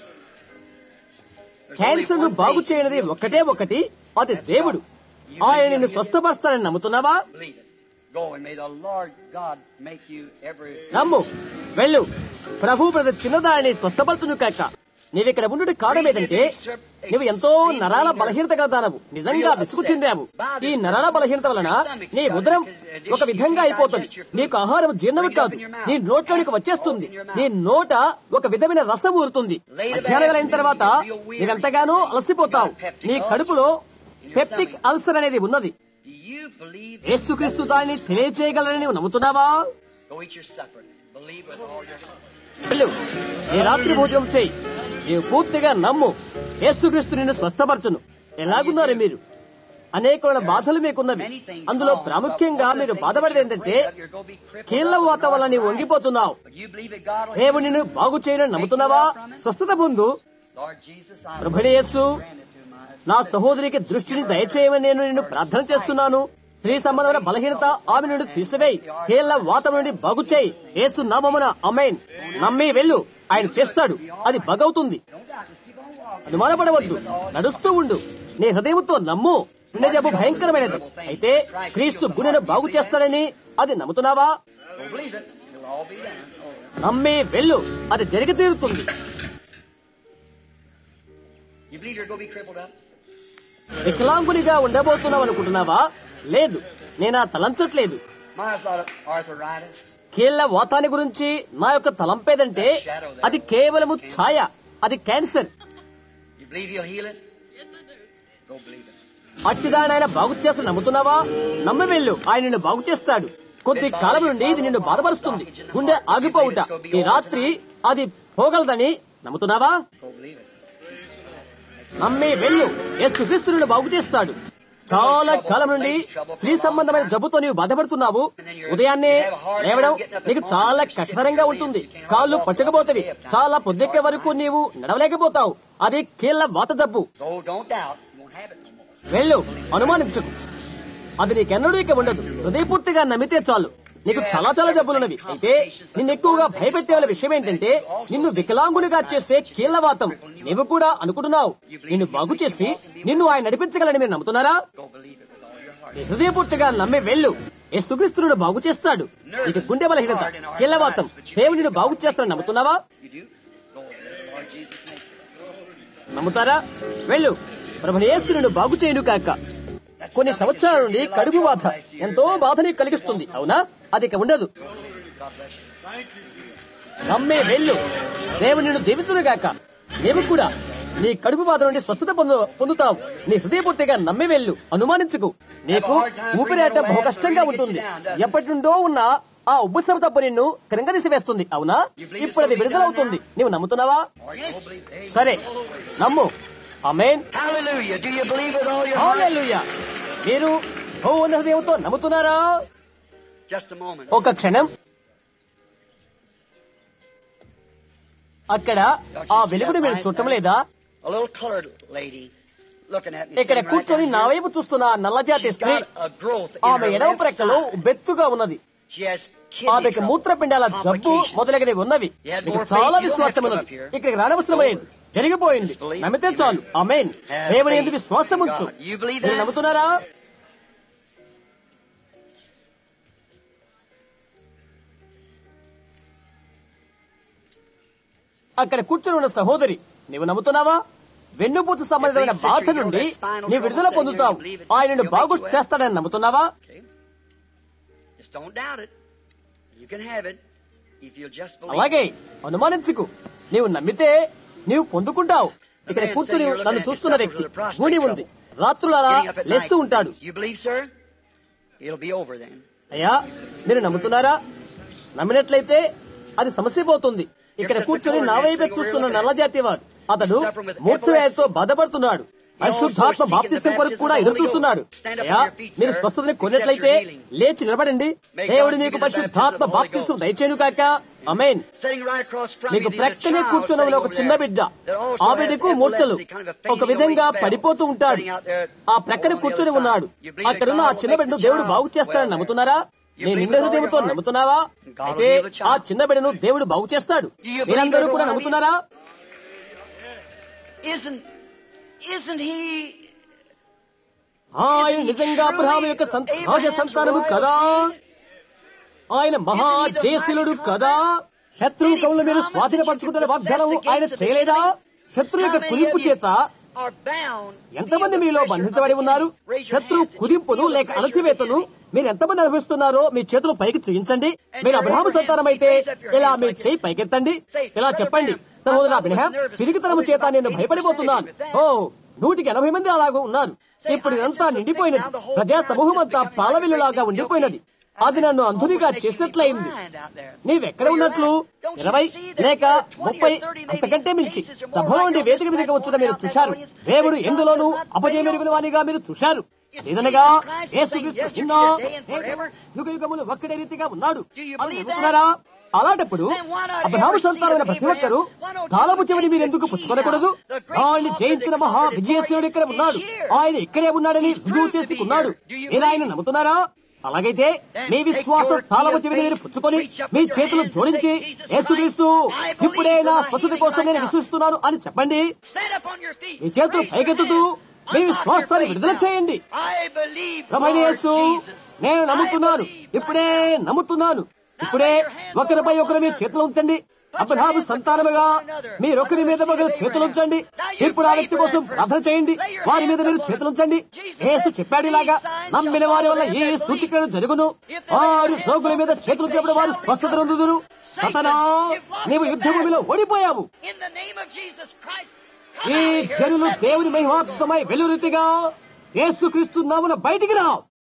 క్యాన్సర్ ను బాగు చేయనిది ఒకటే ఒకటి అది దేవుడు ఆయన నిన్ను స్వస్థపరుస్తానని నమ్ముతున్నావా Believe it. Go and may the Lord God make you every. నమ్ము వెళ్ళు ప్రభు ప్రతి చిన్నదాన్ని స్వస్థపరచును కాక నీవిక్కడ ఉండుట కారణం ఏదంటే నువ్వు ఎంతో నరాల బలహీనత గల దానవు నిజంగా విసుగు చెందావు ఈ నరాల బలహీనత వలన నీ ఉదరం ఒక విధంగా అయిపోతుంది నీకు ఆహారం జీర్ణం కాదు నీ నోట్లోనికి వచ్చేస్తుంది నీ నోట ఒక విధమైన రసం ఊరుతుంది మధ్యాహ్నం అయిన తర్వాత నీవెంతగానో అలసిపోతావు నీ కడుపులో పెప్టిక్ అల్సర్ అనేది ఉన్నది Do you believe? యేసుక్రీస్తు దాన్ని తెలియచేయగలని నీవు నమ్ముతున్నావా Go eat your supper. Believe with all your heart. వెళ్ళు ఈ రాత్రి భోజనం చేయి నీవు పూర్తిగా నమ్ము యేసుక్రీస్తు నిన్ను స్వస్థపరచును ఎలాగున్నారు మీరు అనేకమైన బాధలు మీకున్నవి అందులో ప్రాముఖ్యంగా మీరు బాధపడేది ఏంటంటే You're going to be crippled. కీళ్ల వాత వల్ల నీవు వంగిపోతున్నావు But you believe that God will దేవుడు నిన్ను బాగు చేయనని నమ్ముతున్నావా స్వస్థత పొందు Lord Jesus, I ప్రభుని యేసు grant it to my నా సహోదరికి దృష్టిని దయచేయమని నేను నిన్ను ప్రార్థన చేస్తున్నాను స్త్రీ సంబంధమైన బలహీనత ఆమె నుండి తీసివేయి కీళ్ల వాతం నుండి బాగు చేయి ఏసు నామమున అమైన్ నమ్మి వెళ్ళు ఆయన చేస్తాడు అది బగవుతుంది అనుమానపడవద్దు నడుస్తూ ఉండు నీ హృదయంతో నమ్ము గుండె జబ్బు భయంకరమైనది అయితే క్రీస్తు గుండెను బాగు చేస్తాడని అది నమ్ముతున్నావా Go believe it. It'll all be done. Oh. నమ్మి వెళ్ళు అది జరిగి తీరుతుంది You believe you're going to be crippled up? వికలాంగునిగా ఉండబోతున్నావు అనుకుంటున్నావా లేదు నేను ఆ తలంచట్లేదు My thought of arthritis. కీళ్ల వాతాన్ని గురించి నా యొక్క తలంపేదంటే అది కేవలము ఛాయ అది cancer You believe He'll heal it? Go believe it. అట్టిదాన్ని ఆయన బాగు చేస్తా నమ్ముతున్నావా నమ్మి వెళ్ళు ఆయన నిన్ను బాగు చేస్తాడు కొద్ది కాలం నుండి ఇది నిన్ను బాధపరుస్తుంది గుండె ఆగిపోవుట ఈ రాత్రి అది పోగలదని నమ్ముతున్నావా Go believe it. నమ్మి వెళ్ళు యేసుక్రీస్తు నిన్ను బాగు చేస్తాడు చాలా కాలం నుండి స్త్రీ సంబంధమైన జబ్బుతో నీవు బాధపడుతున్నావు ఉదయాన్నే లేవడం నీకు చాలా కష్టతరంగా ఉంటుంది కాళ్ళు పట్టుకుపోతవి చాలా పొద్దెక్కే వరకు నీవు నడవలేకపోతావు అది కీళ్ల వాత జబ్బు Go, don't doubt. You won't have it no more. వెళ్ళు అనుమానించకు అది నీకెన్నడూ ఇక ఉండదు హృదయపూర్తిగా నమ్మితే చాలు నీకు చాలా చాలా జబ్బులున్నవి అయితే నిన్ను ఎక్కువగా భయపెట్టే వాళ్ళ విషయం ఏంటంటే నిన్ను వికలాంగునిగా చేసే కీళ్లవాతం నీవు కూడా అనుకుంటున్నావు నిన్ను బాగు చేసి నిన్ను ఆయన నడిపించగలని మీరు నమ్ముతున్నారా Go believe it with all your heart. నీ హృదయపూర్తిగా నమ్మి వెళ్ళు యేసుక్రీస్తును బాగు చేస్తాడు నీకు గుండె బలహీనత కీళ్లవాతం దేవునిని బాగు చేస్తాడని నమ్ముతున్నావా You do? Go, Lord Jesus, make it. నమ్ముతారా వెళ్ళు ప్రభుని యేసును బాగు చేయను కాక కొన్ని సంవత్సరాల నుండి కడుపు బాధ ఎంతో బాధని కలిగిస్తుంది అవునా అది ఇక ఉండదు God bless you. నమ్మే వెళ్ళు దేవుని నిన్ను దీవించును గాక నీవు కూడా నీ కడుపు బాధ నుండి స్వస్థత పొందు పొందుతావు నీ హృదయపూర్తిగా నమ్మి వెళ్ళు అనుమానించుకు నీకు ఊపిరాటం బహు కష్టంగా ఉంటుంది ఎప్పటి నుండో ఉన్న ఆ ఉబ్బసం తప్పు నిన్ను క్రింగదీసి వేస్తుంది అవునా ఇప్పుడు అది విడుదలవుతుంది నీవు నమ్ముతున్నావా Or you go believe it. సరే నమ్ము అమేన్ Hallelujah. Do you believe with all your heart? హల్లెలూయా మీరు ఓ ఉన్న హృదయంతో నమ్ముతున్నారా Just a moment. ఒక క్షణం అక్కడ ఆ వెలుగుని మీరు చుట్టం లేదా A little colored lady looking at me. ఇక్కడ sitting right కూర్చొని down నా here. వైపు చూస్తున్న ఆ నల్లజాతి She's స్త్రీ got a growth in ఆమె her ఎడమ left ప్రక్కలో side. బెత్తుగా ఉన్నది She has kidney ఆమెకు trouble, మూత్రపిండాల జబ్బు complications. మొదలగునవి ఉన్నవి You had మీకు more చాలా faith, you don't విశ్వాసం have to ఉన్నది come up here. ఇక్కడికి రానవసరం లేదు జరిగిపోయింది Just believe. నమ్మితే చాలు అమేన్ Have దేవుని faith ఎందుకు విశ్వాసం in ఉంచు God. You believe మీరు that? నమ్ముతున్నారా అక్కడ కూర్చొని ఉన్న సహోదరి నీవు నమ్ముతున్నావా వెన్నుపూస సంబంధమైన బాధ నుండి నీ విడుదల పొందుతావు ఆయనను బాగు చేస్తాడని నమ్ముతున్నావా Okay? Just don't doubt it. You can have it if you'll just believe. అలాగే అనుమానించుకు నీవు నమ్మితే నీవు పొందుకుంటావు ఇక్కడ కూర్చుని నన్ను చూస్తున్న వ్యక్తి గుడి ఉంది రాత్రులలా Getting up at లేస్తూ night. ఉంటాడు You believe, sir? It'll be over then. అయ్యా మీరు నమ్ముతున్నారా నమ్మినట్లయితే అది సమస్య పోతుంది ఇక్కడ కూర్చొని నా వైపే చూస్తున్న నల్లజాతి వాడు అతడు మూర్ఛవ్యాధితో బాధపడుతున్నాడు పరిశుద్ధాత్మ బాప్తిసం కొరకు కూడా ఎదురు చూస్తున్నాడు అయ్యా మీరు స్వస్థతని కొన్నట్లయితే లేచి నిలబడండి దేవుడు మీకు పరిశుద్ధాత్మ బాప్తిసం దయచేను కాక అమేన్ Sitting right across from మీకు you, there's a ప్రక్కనే child కూర్చున్న sitting ఒక over చిన్న there బిడ్డ that also ఆ has బిడ్డకు మూర్ఛలు epilepsy, kind of a ఒక fading విధంగా away spell పడిపోతూ ఉంటాడు sitting out there ఆ ప్రక్కన over on the కూర్చొని other ఉన్నాడు side. You believe that అక్కడున్న ఆ God will చిన్న make బిడ్డను the దేవుడు child బాగు చేస్తాడని well నమ్ముతున్నారా You నేను believe నిండు with all హృదయంతో your heart? నమ్ముతున్నావా God will అయితే heal the child. ఆ చిన్న బిడ్డను దేవుడు బాగు చేస్తాడు Do you believe మీరందరూ every కూడా one of you? నమ్ముతున్నారా Isn't, isn't he ఆయన నిజంగా అబ్రహాము యొక్క సంత- రాజ సంతానము కదా ఆయన మహా జయశీలుడు కదా శత్రువు కవులు మీరు స్వాధీనపరచుకుంటున్న వాగ్దానం ఆయన చేయలేదా శత్రువు యొక్క కులింపు చేత are bound? ఎంతమంది మీలో బంధించబడి ఉన్నారు శత్రు కుదింపును లేక అణచివేతను మీరు ఎంతమంది అనుభవిస్తున్నారో మీ చేతులు పైకి చూయించండి మీరు అబ్రహాము సంతానం అయితే ఇలా మీ చేయి పైకెత్తండి ఇలా చెప్పండి సహోదర అబ్రహాం పిరిగితనము చేత నేను భయపడిపోతున్నాను ఓ నూటికి ఎనభై మంది అలాగూ ఉన్నారు ఇప్పుడు ఇదంతా నిండిపోయినది ప్రజా సమూహం అంతా పాలవిల్లులాగా ఉండిపోయినది అది నన్ను అంధునిగా చేసినట్లయింది నీవెక్కడ ఉన్నట్లు ఇరవై లేక ముప్పై అంతకంటే మించి సభలో నుండి వేదిక మీదకి వచ్చిన మీరు చూశారు దేవుడు ఎందులోనూ అపజయమెరుగున వానిగా మీరు చూశారు ఇదనగా యేసుక్రీస్తు నిన్న నేడు, యుగ యుగములు ఒక్కడే రీతిగా ఉన్నాడు అది నమ్ముతున్నారా అలాంటప్పుడు అబ్రహాము సంతానమైన ప్రతి ఒక్కరూ కాలము చెవిని మీరు ఎందుకు పుచ్చుకొనకూడదు ఆయన జయించిన మహా విజయశ్వరుడు ఇక్కడ ఉన్నాడు ఆయన ఇక్కడే ఉన్నాడని రుజువు చేసుకున్నాడు మీరు ఆయన నమ్ముతున్నారా అలాగైతే మీ విశ్వాసం తాళము చెవిని మీరు పుచ్చుకొని మీ చేతులు జోడించి యేసుక్రీస్తు ఇప్పుడే నా స్వస్థత కోసం నేను విశ్వసిస్తున్నాను అని చెప్పండి Stand up on your feet. మీ చేతులు పైకెత్తుతూ మీ విశ్వాసాన్ని విడుదల చేయండి I believe, ప్రభైన Lord యేసు Jesus. నేను నమ్ముతున్నాను ఇప్పుడే నమ్ముతున్నాను ఇప్పుడే ఒకరిపై ఒకరు మీ చేతులు ఉంచండి అబ్రహాము సంతానముగా మీరొకరి మీద ఒకరు చేతులు ఉంచండి ఇప్పుడు ఆ వ్యక్తి కోసం ప్రార్థన చేయండి వారి మీద మీరు చేతులు ఉంచండి యేసు చెప్పాడు ఇలాగా నమ్మిన వారి వల్ల ఏ సూచికలు జరుగును వారు రోగుల మీద చేతులు చెప్పడం వారు స్వస్థత నొందుదురు సతనా నీవు యుద్ధ భూమిలో ఓడిపోయావు In the name of Jesus Christ. ఈ జనులు దేవుని మహిమాత్మై వెలురీతిగా యేసుక్రీస్తు నామున బయటికి రా